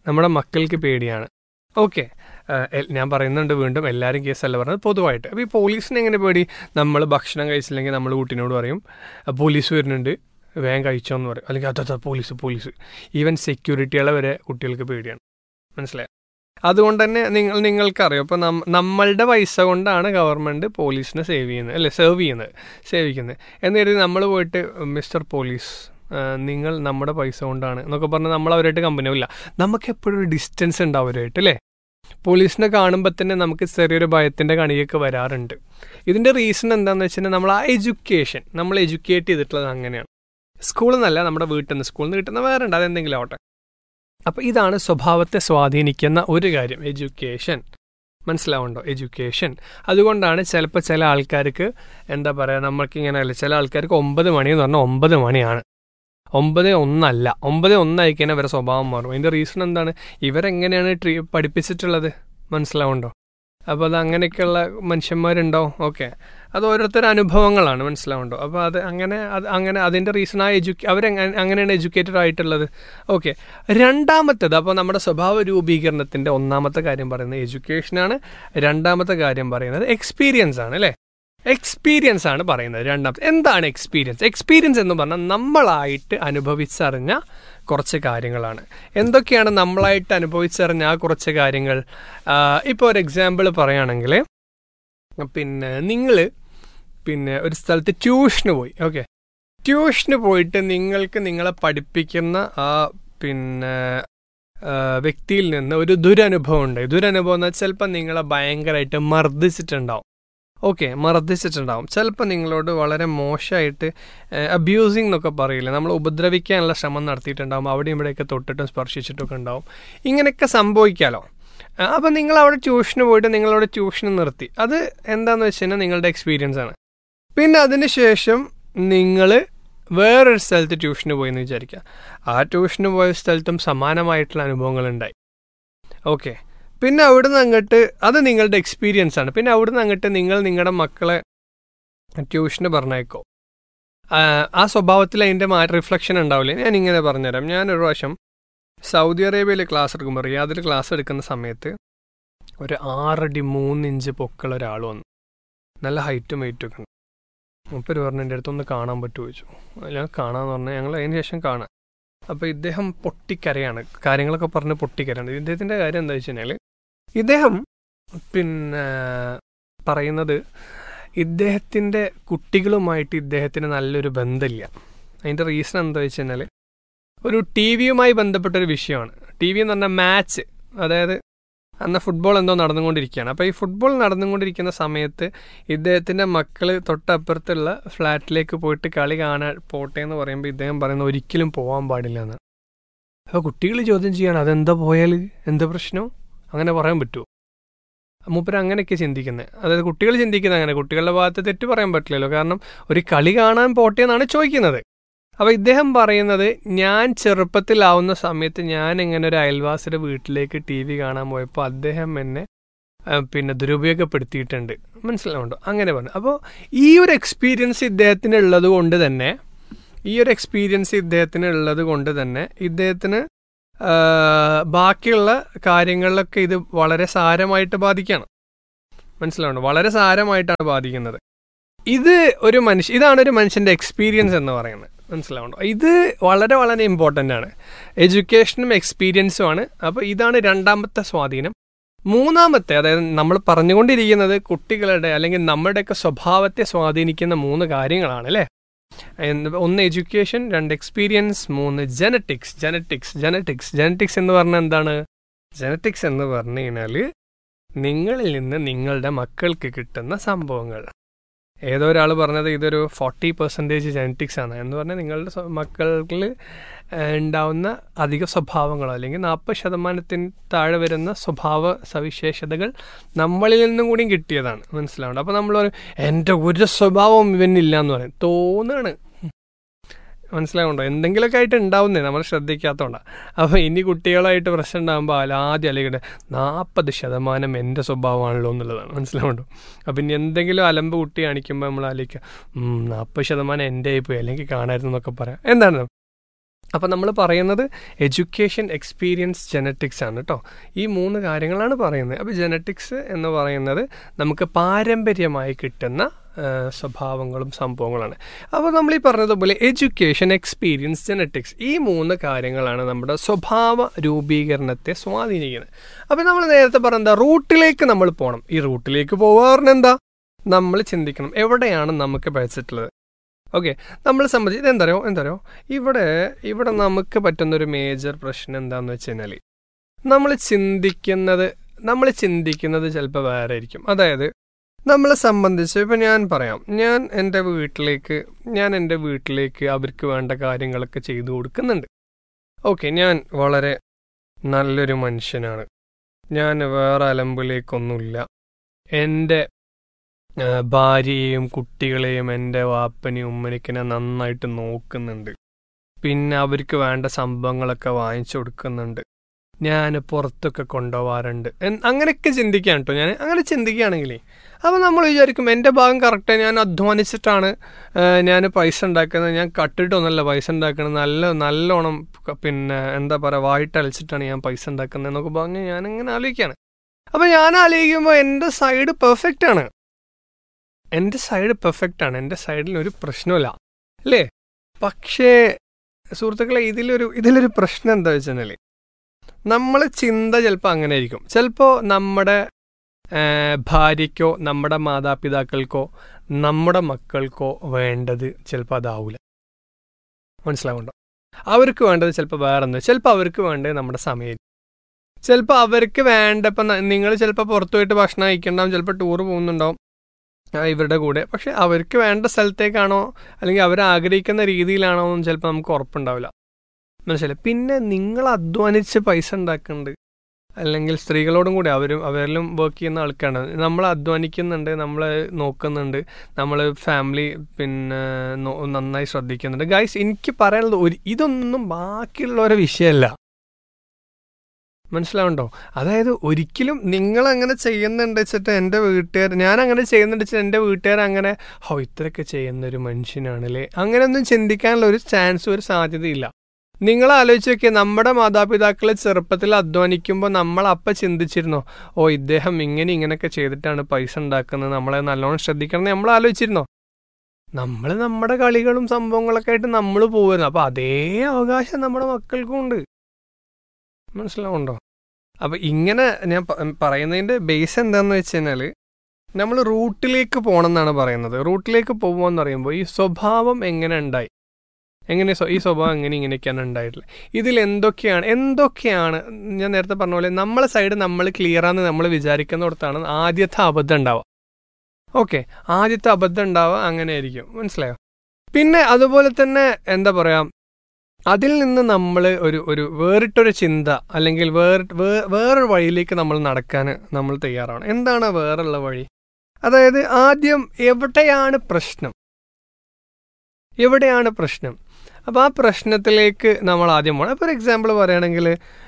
നമ്മുടെ മക്കൾക്ക് പേടിയാണ് ഓക്കെ ഞാൻ പറയുന്നുണ്ട് വീണ്ടും എല്ലാവരും കേസല്ല പറഞ്ഞത് പൊതുവായിട്ട് അപ്പോൾ ഈ പോലീസിന് എങ്ങനെ പേടി നമ്മൾ ഭക്ഷണം കഴിച്ചില്ലെങ്കിൽ നമ്മൾ കുട്ടീനോട് പറയും "ആ, പോലീസ് വരുന്നുണ്ട് വേഗം കഴിച്ചോന്ന് പറയും അല്ലെങ്കിൽ അതാ പോലീസ് പോലീസ് ഈവൻ സെക്യൂരിറ്റികളെ വരെ കുട്ടികൾക്ക് പേടിയാണ് മനസ്സിലായോ അതുകൊണ്ട് തന്നെ നിങ്ങൾ നിങ്ങൾക്കറിയാം അപ്പോൾ നമ്മളുടെ പൈസ കൊണ്ടാണ് ഗവൺമെൻറ് പോലീസിനെ സേവ് ചെയ്യുന്നത് അല്ലെ സെർവ് ചെയ്യുന്നത് സേവിക്കുന്നത് എന്ന് കരുതി നമ്മൾ പോയിട്ട് മിസ്റ്റർ പോലീസ് ആ, നിങ്ങൾ നമ്മുടെ പൈസ കൊണ്ടാണ് എന്നൊക്കെ പറഞ്ഞാൽ നമ്മൾ അവരായിട്ട് കമ്പനിയില്ല നമുക്ക് എപ്പോഴും ഒരു ഡിസ്റ്റൻസ് ഉണ്ട് അവരുമായിട്ട് അല്ലേ പോലീസിനെ കാണുമ്പോൾ തന്നെ നമുക്ക് ചെറിയൊരു ഭയത്തിൻ്റെ കണിയൊക്കെ വരാറുണ്ട് ഇതിൻ്റെ റീസൺ എന്താണെന്ന് വെച്ചിട്ടുണ്ടെങ്കിൽ നമ്മൾ ആ എഡ്യൂക്കേഷൻ നമ്മൾ എഡ്യൂക്കേറ്റ് ചെയ്തിട്ടുള്ളത് അങ്ങനെയാണ് സ്കൂളിൽ നിന്നല്ല നമ്മുടെ വീട്ടിൽ നിന്ന് സ്കൂളിൽ നിന്ന് കിട്ടുന്ന വേറെ ഉണ്ട് അതെന്തെങ്കിലും ആവട്ടെ അപ്പോൾ ഇതാണ് സ്വഭാവത്തെ സ്വാധീനിക്കുന്ന ഒരു കാര്യം എഡ്യൂക്കേഷൻ മനസ്സിലാവുണ്ടോ എഡ്യൂക്കേഷൻ അതുകൊണ്ടാണ് ചിലപ്പോൾ ചില ആൾക്കാർക്ക് എന്താ പറയുക നമ്മൾക്ക് ഇങ്ങനെയല്ല ചില ആൾക്കാർക്ക് ഒമ്പത് മണി എന്ന് പറഞ്ഞാൽ ഒമ്പത് മണിയാണ് ഒമ്പത് ഒന്നല്ല ഒമ്പത് ഒന്നായി കഴിഞ്ഞാൽ അവരുടെ സ്വഭാവം മാറും അതിൻ്റെ റീസൺ എന്താണ് ഇവരെങ്ങനെയാണ് ട്രീ പഠിപ്പിച്ചിട്ടുള്ളത് മനസ്സിലാവുണ്ടോ അപ്പോൾ അത് അങ്ങനെയൊക്കെയുള്ള മനുഷ്യന്മാരുണ്ടാവും ഓക്കെ അത് ഓരോരുത്തരുടെ അനുഭവങ്ങളാണ് മനസ്സിലാവുണ്ടോ അപ്പോൾ അത് അങ്ങനെ അത് അങ്ങനെ അതിൻ്റെ റീസൺ ആ എഡ്യൂക്കേ അവരെങ്ങനെ അങ്ങനെയാണ് എഡ്യൂക്കേറ്റഡ് ആയിട്ടുള്ളത് ഓക്കെ രണ്ടാമത്തേത് അപ്പോൾ നമ്മുടെ സ്വഭാവ രൂപീകരണത്തിൻ്റെ ഒന്നാമത്തെ കാര്യം പറയുന്നത് എഡ്യൂക്കേഷനാണ് രണ്ടാമത്തെ കാര്യം പറയുന്നത് എക്സ്പീരിയൻസ് ആണ് അല്ലേ എക്സ്പീരിയൻസ് ആണ് പറയുന്നത് രണ്ടാമത്തെ എന്താണ് എക്സ്പീരിയൻസ് എക്സ്പീരിയൻസ് എന്ന് പറഞ്ഞാൽ നമ്മളായിട്ട് അനുഭവിച്ചറിഞ്ഞ കുറച്ച് കാര്യങ്ങളാണ് എന്തൊക്കെയാണ് നമ്മളായിട്ട് അനുഭവിച്ചറിഞ്ഞ ആ കുറച്ച് കാര്യങ്ങൾ ഇപ്പോൾ ഒരു എക്സാമ്പിൾ പറയുകയാണെങ്കിൽ പിന്നെ നിങ്ങൾ പിന്നെ ഒരു സ്ഥലത്ത് ട്യൂഷന് പോയി ഓക്കെ ട്യൂഷന് പോയിട്ട് നിങ്ങൾക്ക് നിങ്ങളെ പഠിപ്പിക്കുന്ന ആ പിന്നെ ആ, വ്യക്തിയിൽ നിന്ന് ഒരു ദുരനുഭവം ഉണ്ട് ദുരനുഭവം എന്ന് വെച്ചാൽ ചിലപ്പോൾ നിങ്ങളെ ഭയങ്കരമായിട്ട് മർദ്ദിച്ചിട്ടുണ്ടാവും ഓക്കെ മർദ്ദിച്ചിട്ടുണ്ടാവും ചിലപ്പോൾ നിങ്ങളോട് വളരെ മോശമായിട്ട് അബ്യൂസിങ് എന്നൊക്കെ പറയില്ലേ നമ്മൾ ഉപദ്രവിക്കാനുള്ള ശ്രമം നടത്തിയിട്ടുണ്ടാവും അവിടെയും ഇവിടെയൊക്കെ തൊട്ടിട്ടും സ്പർശിച്ചിട്ടൊക്കെ ഉണ്ടാവും ഇങ്ങനെയൊക്കെ സംഭവിക്കാലോ അപ്പം നിങ്ങൾ അവിടെ ട്യൂഷന് പോയിട്ട് നിങ്ങളവിടെ ട്യൂഷൻ നിർത്തി അത് എന്താണെന്ന് വെച്ച് കഴിഞ്ഞാൽ നിങ്ങളുടെ എക്സ്പീരിയൻസ് ആണ് പിന്നെ അതിനുശേഷം നിങ്ങൾ വേറൊരു സ്ഥലത്ത് ട്യൂഷന് പോയി എന്ന് വിചാരിക്കുക ആ ട്യൂഷന് പോയ സ്ഥലത്തും സമാനമായിട്ടുള്ള അനുഭവങ്ങൾ ഉണ്ടായി ഓക്കെ പിന്നെ അവിടുന്ന് അങ്ങോട്ട് അത് നിങ്ങളുടെ എക്സ്പീരിയൻസ് ആണ് പിന്നെ അവിടുന്ന് അങ്ങോട്ട് നിങ്ങൾ നിങ്ങളുടെ മക്കളെ ട്യൂഷന് പറഞ്ഞേക്കോ ആ, ആ സ്വഭാവത്തിൽ അതിൻ്റെ മാ റിഫ്ലക്ഷൻ ഉണ്ടാവില്ലേ ഞാൻ ഇങ്ങനെ പറഞ്ഞുതരാം ഞാനൊരു പ്രാവശ്യം സൗദി അറേബ്യയിൽ ക്ലാസ് എടുക്കുമ്പോൾ റിയാദിൽ ക്ലാസ് എടുക്കുന്ന സമയത്ത് ഒരു ആറടി മൂന്നിഞ്ച് പൊക്കുള്ള ഒരാൾ വന്നു നല്ല ഹൈറ്റും വെയിറ്റും ഒക്കെ ഉണ്ട് മുപ്പര് പറഞ്ഞു എൻ്റെ അടുത്തൊന്ന് കാണാൻ പറ്റുമോ ചോദിച്ചു ഞാൻ കാണാന്ന് പറഞ്ഞാൽ ഞങ്ങൾ അതിന് ശേഷം കാണാം അപ്പോൾ ഇദ്ദേഹം പൊട്ടിക്കരയാണ് കാര്യങ്ങളൊക്കെ പറഞ്ഞ് പൊട്ടിക്കരയാണ് ഇദ്ദേഹത്തിൻ്റെ കാര്യം എന്താ വെച്ച് കഴിഞ്ഞാൽ ഇദ്ദേഹം പിന്നെ പറയുന്നത് ഇദ്ദേഹത്തിൻ്റെ കുട്ടികളുമായിട്ട് ഇദ്ദേഹത്തിന് നല്ലൊരു ബന്ധമില്ല അതിൻ്റെ റീസൺ എന്താ വെച്ച് കഴിഞ്ഞാൽ ഒരു ടി വിയുമായി ബന്ധപ്പെട്ടൊരു വിഷയമാണ് ടി വി എന്ന് പറഞ്ഞാൽ മാച്ച് അതായത് അന്ന് ഫുട്ബോൾ എന്തോ നടന്നുകൊണ്ടിരിക്കുകയാണ് അപ്പോൾ ഈ ഫുട്ബോൾ നടന്നുകൊണ്ടിരിക്കുന്ന സമയത്ത് ഇദ്ദേഹത്തിൻ്റെ മക്കൾ തൊട്ടപ്പുറത്തുള്ള ഫ്ലാറ്റിലേക്ക് പോയിട്ട് കളി കാണാൻ പോട്ടെ എന്ന് പറയുമ്പോൾ ഇദ്ദേഹം പറയുന്നത് ഒരിക്കലും പോകാൻ പാടില്ല എന്ന് അപ്പോൾ കുട്ടികൾ ചോദ്യം ചെയ്യാണ് അതെന്താ പോയാൽ എന്താ പ്രശ്നം അങ്ങനെ പറയാൻ പറ്റുമോ മൂപ്പര് അങ്ങനെയൊക്കെ ചിന്തിക്കുന്നത് അതായത് കുട്ടികൾ ചിന്തിക്കുന്നത് അങ്ങനെ കുട്ടികളുടെ ഭാഗത്ത് തെറ്റ് പറയാൻ പറ്റില്ലല്ലോ കാരണം ഒരു കളി കാണാൻ പോട്ടെ എന്നാണ് ചോദിക്കുന്നത് അപ്പോൾ ഇദ്ദേഹം പറയുന്നത് ഞാൻ ചെറുപ്പത്തിലാവുന്ന സമയത്ത് ഞാൻ എങ്ങനെ ഒരു അയൽവാസിയുടെ വീട്ടിലേക്ക് ടി വി കാണാൻ പോയപ്പോൾ അദ്ദേഹം എന്നെ ആ, പിന്നെ ദുരുപയോഗപ്പെടുത്തിയിട്ടുണ്ട് മനസ്സിലാവുണ്ടോ അങ്ങനെ പറഞ്ഞു അപ്പോൾ ഈ ഒരു എക്സ്പീരിയൻസ് ഇദ്ദേഹത്തിന് ഉള്ളത് കൊണ്ട് തന്നെ ഈ ഒരു എക്സ്പീരിയൻസ് ഇദ്ദേഹത്തിന് ഉള്ളത് കൊണ്ട് തന്നെ ഇദ്ദേഹത്തിന് ആ, ബാക്കിയുള്ള കാര്യങ്ങളിലൊക്കെ ഇത് വളരെ സാരമായിട്ട് ബാധിക്കുകയാണ് മനസ്സിലാവുണ്ടോ വളരെ സാരമായിട്ടാണ് ബാധിക്കുന്നത് ഇത് ഒരു മനുഷ്യ ഇതാണ് ഒരു മനുഷ്യന്റെ എക്സ്പീരിയൻസ് എന്ന് പറയുന്നത് മനസ്സിലാവുണ്ടോ ഇത് വളരെ വളരെ ഇമ്പോർട്ടൻ്റ് ആണ് എഡ്യൂക്കേഷനും എക്സ്പീരിയൻസും ആണ് അപ്പോൾ ഇതാണ് രണ്ടാമത്തെ സ്വാധീനം മൂന്നാമത്തെ അതായത് നമ്മൾ പറഞ്ഞുകൊണ്ടിരിക്കുന്നത് കുട്ടികളുടെ അല്ലെങ്കിൽ നമ്മുടെയൊക്കെ സ്വഭാവത്തെ സ്വാധീനിക്കുന്ന മൂന്ന് കാര്യങ്ങളാണ് അല്ലേ എന്ത് ഒന്ന് എഡ്യൂക്കേഷൻ രണ്ട് എക്സ്പീരിയൻസ് മൂന്ന് ജനറ്റിക്സ് ജനറ്റിക്സ് ജനറ്റിക്സ് ജനറ്റിക്സ് എന്ന് പറഞ്ഞാൽ എന്താണ് ജനറ്റിക്സ് എന്ന് പറഞ്ഞു കഴിഞ്ഞാൽ നിങ്ങളിൽ നിന്ന് നിങ്ങളുടെ മക്കൾക്ക് കിട്ടുന്ന സംഭവങ്ങൾ ഏതോ ഒരാൾ പറഞ്ഞത് ഇതൊരു ഫോർട്ടി പെർസെൻറ്റേജ് ജനറ്റിക്സ് ആണ് എന്ന് പറഞ്ഞാൽ നിങ്ങളുടെ സ്വ- മക്കളിൽ ഏഹ്, ഉണ്ടാവുന്ന അധിക സ്വഭാവങ്ങളോ അല്ലെങ്കിൽ നാൽപ്പത് ശതമാനത്തിന് താഴെ വരുന്ന സ്വഭാവ സവിശേഷതകൾ നമ്മളിൽ നിന്നും കൂടിയും കിട്ടിയതാണ് മനസ്സിലാവുന്നത് അപ്പോൾ നമ്മൾ പറയും എൻ്റെ ഒരു സ്വഭാവവും ഇവനില്ല എന്ന് പറയും തോന്നുകയാണ് മനസ്സിലാവുണ്ടോ എന്തെങ്കിലുമൊക്കെ ആയിട്ട് ഉണ്ടാവുന്നേ നമ്മൾ ശ്രദ്ധിക്കാത്തതുകൊണ്ടാണ് അപ്പോൾ ഇനി കുട്ടികളായിട്ട് പ്രശ്നം ഉണ്ടാകുമ്പോൾ അല്ല ആദ്യം അല്ലെങ്കിൽ നാൽപ്പത് ശതമാനം എൻ്റെ സ്വഭാവമാണല്ലോ എന്നുള്ളതാണ് മനസ്സിലാവുണ്ടോ അപ്പം ഇനി എന്തെങ്കിലും അലമ്പ് കുട്ടി കാണിക്കുമ്പോൾ നമ്മൾ ആലോചിക്കുക നാൽപ്പത് ശതമാനം എൻ്റെ ആയിപ്പോയി അല്ലെങ്കിൽ കാണായിരുന്നു എന്നൊക്കെ പറയാം എന്താണ് അപ്പം നമ്മൾ പറയുന്നത് എഡ്യൂക്കേഷൻ എക്സ്പീരിയൻസ് ജനറ്റിക്സ് ആണ് കേട്ടോ ഈ മൂന്ന് കാര്യങ്ങളാണ് പറയുന്നത് അപ്പോൾ ജനറ്റിക്സ് എന്ന് പറയുന്നത് നമുക്ക് പാരമ്പര്യമായി കിട്ടുന്ന ആ, സ്വഭാവങ്ങളും സംഭവങ്ങളാണ് അപ്പോൾ നമ്മൾ ഈ പറഞ്ഞതുപോലെ എഡ്യൂക്കേഷൻ എക്സ്പീരിയൻസ് ജനറ്റിക്സ് ഈ മൂന്ന് കാര്യങ്ങളാണ് നമ്മുടെ സ്വഭാവ രൂപീകരണത്തെ സ്വാധീനിക്കുന്നത് അപ്പോൾ നമ്മൾ നേരത്തെ പറഞ്ഞ റൂട്ടിലേക്ക് നമ്മൾ പോകണം ഈ റൂട്ടിലേക്ക് പോകാറുണ്ട് എന്താ നമ്മൾ ചിന്തിക്കണം എവിടെയാണ് നമുക്ക് പഠിച്ചിട്ടുള്ളത് ഓക്കെ നമ്മൾ സംബന്ധിച്ച് ഇതെന്തറിയോ എന്തറിയോ ഇവിടെ ഇവിടെ നമുക്ക് പറ്റുന്നൊരു മേജർ പ്രശ്നം എന്താന്ന് വെച്ച് കഴിഞ്ഞാൽ നമ്മൾ ചിന്തിക്കുന്നത് നമ്മൾ ചിന്തിക്കുന്നത് ചിലപ്പോൾ വേറെ ആയിരിക്കും അതായത് നമ്മളെ സംബന്ധിച്ച് ഇപ്പം ഞാൻ പറയാം ഞാൻ എൻ്റെ വീട്ടിലേക്ക് ഞാൻ എൻ്റെ വീട്ടിലേക്ക് അവർക്ക് വേണ്ട കാര്യങ്ങളൊക്കെ ചെയ്തു കൊടുക്കുന്നുണ്ട് ഓക്കെ ഞാൻ വളരെ നല്ലൊരു മനുഷ്യനാണ് ഞാൻ വേറെ അലമ്പിലേക്കൊന്നുമില്ല എൻ്റെ ആ, ഭാര്യയെയും കുട്ടികളെയും എൻ്റെ വാപ്പനെയും ഉമ്മനെയൊക്കെ ഞാൻ നന്നായിട്ട് നോക്കുന്നുണ്ട് പിന്നെ അവർക്ക് വേണ്ട സംഭവങ്ങളൊക്കെ വാങ്ങിച്ചു കൊടുക്കുന്നുണ്ട് ഞാൻ പുറത്തൊക്കെ കൊണ്ടുപോകാറുണ്ട് എൻ- അങ്ങനെയൊക്കെ ചിന്തിക്കാൻ കേട്ടോ ഞാൻ അങ്ങനെ ചിന്തിക്കുകയാണെങ്കിലേ അപ്പോൾ നമ്മൾ വിചാരിക്കും എൻ്റെ ഭാഗം കറക്റ്റ് ഞാൻ അധ്വാനിച്ചിട്ടാണ് ഞാൻ പൈസ ഉണ്ടാക്കുന്നത് ഞാൻ കട്ടിട്ടൊന്നുമല്ല പൈസ ഉണ്ടാക്കുന്നത് നല്ല നല്ലോണം ക- പിന്നെ എന്താ പറയുക വായിട്ടലച്ചിട്ടാണ് ഞാൻ പൈസ ഉണ്ടാക്കുന്നത് എന്നൊക്കെ പറഞ്ഞ് ഞാൻ ഇങ്ങനെ ആലോചിക്കുകയാണ് അപ്പോൾ ഞാൻ ആലോചിക്കുമ്പോൾ എൻ്റെ സൈഡ് പെർഫെക്റ്റ് ആണ് എൻ്റെ സൈഡ് പെർഫെക്റ്റ് ആണ് എൻ്റെ സൈഡിൽ ഒരു പ്രശ്നമില്ല അല്ലേ പക്ഷേ സുഹൃത്തുക്കളെ ഇതിലൊരു ഇതിലൊരു പ്രശ്നം എന്താ വെച്ചാൽ നമ്മൾ ചിന്ത ചിലപ്പോൾ അങ്ങനെ ആയിരിക്കും ചിലപ്പോൾ നമ്മുടെ ആ, ഭാര്യയ്ക്കോ നമ്മുടെ മാതാപിതാക്കൾക്കോ നമ്മുടെ മക്കൾക്കോ വേണ്ടത് ചിലപ്പോൾ അതാവൂല മനസ്സിലാവുണ്ടോ അവർക്ക് വേണ്ടത് ചിലപ്പോൾ വേറെന്ത് ചിലപ്പോൾ അവർക്ക് വേണ്ടത് നമ്മുടെ സമയം ചിലപ്പോൾ അവർക്ക് വേണ്ട ഇപ്പം നിങ്ങൾ ചിലപ്പോൾ പുറത്തു പോയിട്ട് ഭക്ഷണം കഴിക്കണ്ടാവും ചിലപ്പോൾ ടൂർ പോകുന്നുണ്ടാവും ആ, ഇവരുടെ കൂടെ പക്ഷെ അവർക്ക് വേണ്ട സ്ഥലത്തേക്കാണോ അല്ലെങ്കിൽ അവർ ആഗ്രഹിക്കുന്ന രീതിയിലാണോ എന്ന് ചിലപ്പോൾ നമുക്ക് ഉറപ്പുണ്ടാവില്ല മനസ്സിലായി പിന്നെ നിങ്ങൾ അധ്വാനിച്ച് പൈസ ഉണ്ടാക്കുന്നുണ്ട് അല്ലെങ്കിൽ സ്ത്രീകളോടും കൂടി അവരും അവരിലും വർക്ക് ചെയ്യുന്ന ആൾക്കാണ് നമ്മൾ അധ്വാനിക്കുന്നുണ്ട് നമ്മൾ നോക്കുന്നുണ്ട് നമ്മൾ ഫാമിലി പിന്നെ നോ- നന്നായി ശ്രദ്ധിക്കുന്നുണ്ട് ഗൈസ് എനിക്ക് പറയാനുള്ളത് ഒരു ഇതൊന്നും ബാക്കിയുള്ളവരെ വിഷയമല്ല മനസ്സിലാവുണ്ടോ അതായത് ഒരിക്കലും നിങ്ങൾ അങ്ങനെ ചെയ്യുന്നുണ്ട് വെച്ചിട്ട് എൻ്റെ വീട്ടുകാർ ഞാൻ അങ്ങനെ ചെയ്യുന്നുണ്ട് വെച്ചിട്ട് എൻ്റെ വീട്ടുകാർ അങ്ങനെ ഹോ ഇത്രയൊക്കെ ചെയ്യുന്ന ഒരു മനുഷ്യനാണല്ലേ അങ്ങനെയൊന്നും ചിന്തിക്കാനുള്ള ഒരു ചാൻസ് ഒരു സാധ്യതയില്ല നിങ്ങൾ ആലോചിച്ച് നോക്കിയേ നമ്മുടെ മാതാപിതാക്കൾ ചെറുപ്പത്തിൽ അധ്വാനിക്കുമ്പോൾ നമ്മൾ അപ്പം ചിന്തിച്ചിരുന്നോ ഓ ഇദ്ദേഹം ഇങ്ങനെ ഇങ്ങനെയൊക്കെ ചെയ്തിട്ടാണ് പൈസ ഉണ്ടാക്കുന്നത് നമ്മളെ നല്ലോണം ശ്രദ്ധിക്കണം എന്ന് നമ്മൾ ആലോചിച്ചിരുന്നോ നമ്മൾ നമ്മുടെ കളികളും സംഭവങ്ങളൊക്കെ ആയിട്ട് നമ്മൾ പോവുമായിരുന്നു അപ്പോൾ അതേ അവകാശം നമ്മുടെ മക്കൾക്കും ഉണ്ട് മനസ്സിലാവുണ്ടോ അപ്പം ഇങ്ങനെ ഞാൻ പ- പറയുന്നതിൻ്റെ ബേസ് എന്താണെന്ന് വെച്ച് കഴിഞ്ഞാൽ നമ്മൾ റൂട്ടിലേക്ക് പോകണം എന്നാണ് പറയുന്നത് റൂട്ടിലേക്ക് പോകുമെന്ന് പറയുമ്പോൾ ഈ സ്വഭാവം എങ്ങനെ ഉണ്ടായി എങ്ങനെ സ്വ- ഈ സ്വഭാവം എങ്ങനെ ഇങ്ങനെയൊക്കെയാണ് ഉണ്ടായിട്ടുള്ളത് ഇതിൽ എന്തൊക്കെയാണ് എന്തൊക്കെയാണ് ഞാൻ നേരത്തെ പറഞ്ഞ പോലെ നമ്മളെ സൈഡ് നമ്മൾ ക്ലിയറാന്ന് നമ്മൾ വിചാരിക്കുന്നിടത്താണ് ആദ്യത്തെ അബദ്ധം ഉണ്ടാവുക ഓക്കെ ആദ്യത്തെ അബദ്ധം ഉണ്ടാവുക അങ്ങനെ ആയിരിക്കും മനസ്സിലായോ പിന്നെ അതുപോലെ തന്നെ എന്താ പറയുക അതിൽ നിന്ന് നമ്മൾ ഒരു ഒരു വേറിട്ടൊരു ചിന്ത അല്ലെങ്കിൽ വേറെ വേ- വേറൊരു വഴിയിലേക്ക് നമ്മൾ നടക്കാൻ നമ്മൾ തയ്യാറാണ് എന്താണ് വേറുള്ള വഴി അതായത് ആദ്യം എവിടെയാണ് പ്രശ്നം എവിടെയാണ് പ്രശ്നം അപ്പോൾ ആ പ്രശ്നത്തിലേക്ക് നമ്മൾ ആദ്യം പോകണം ഫോർ എക്സാമ്പിൾ പറയുകയാണെങ്കിൽ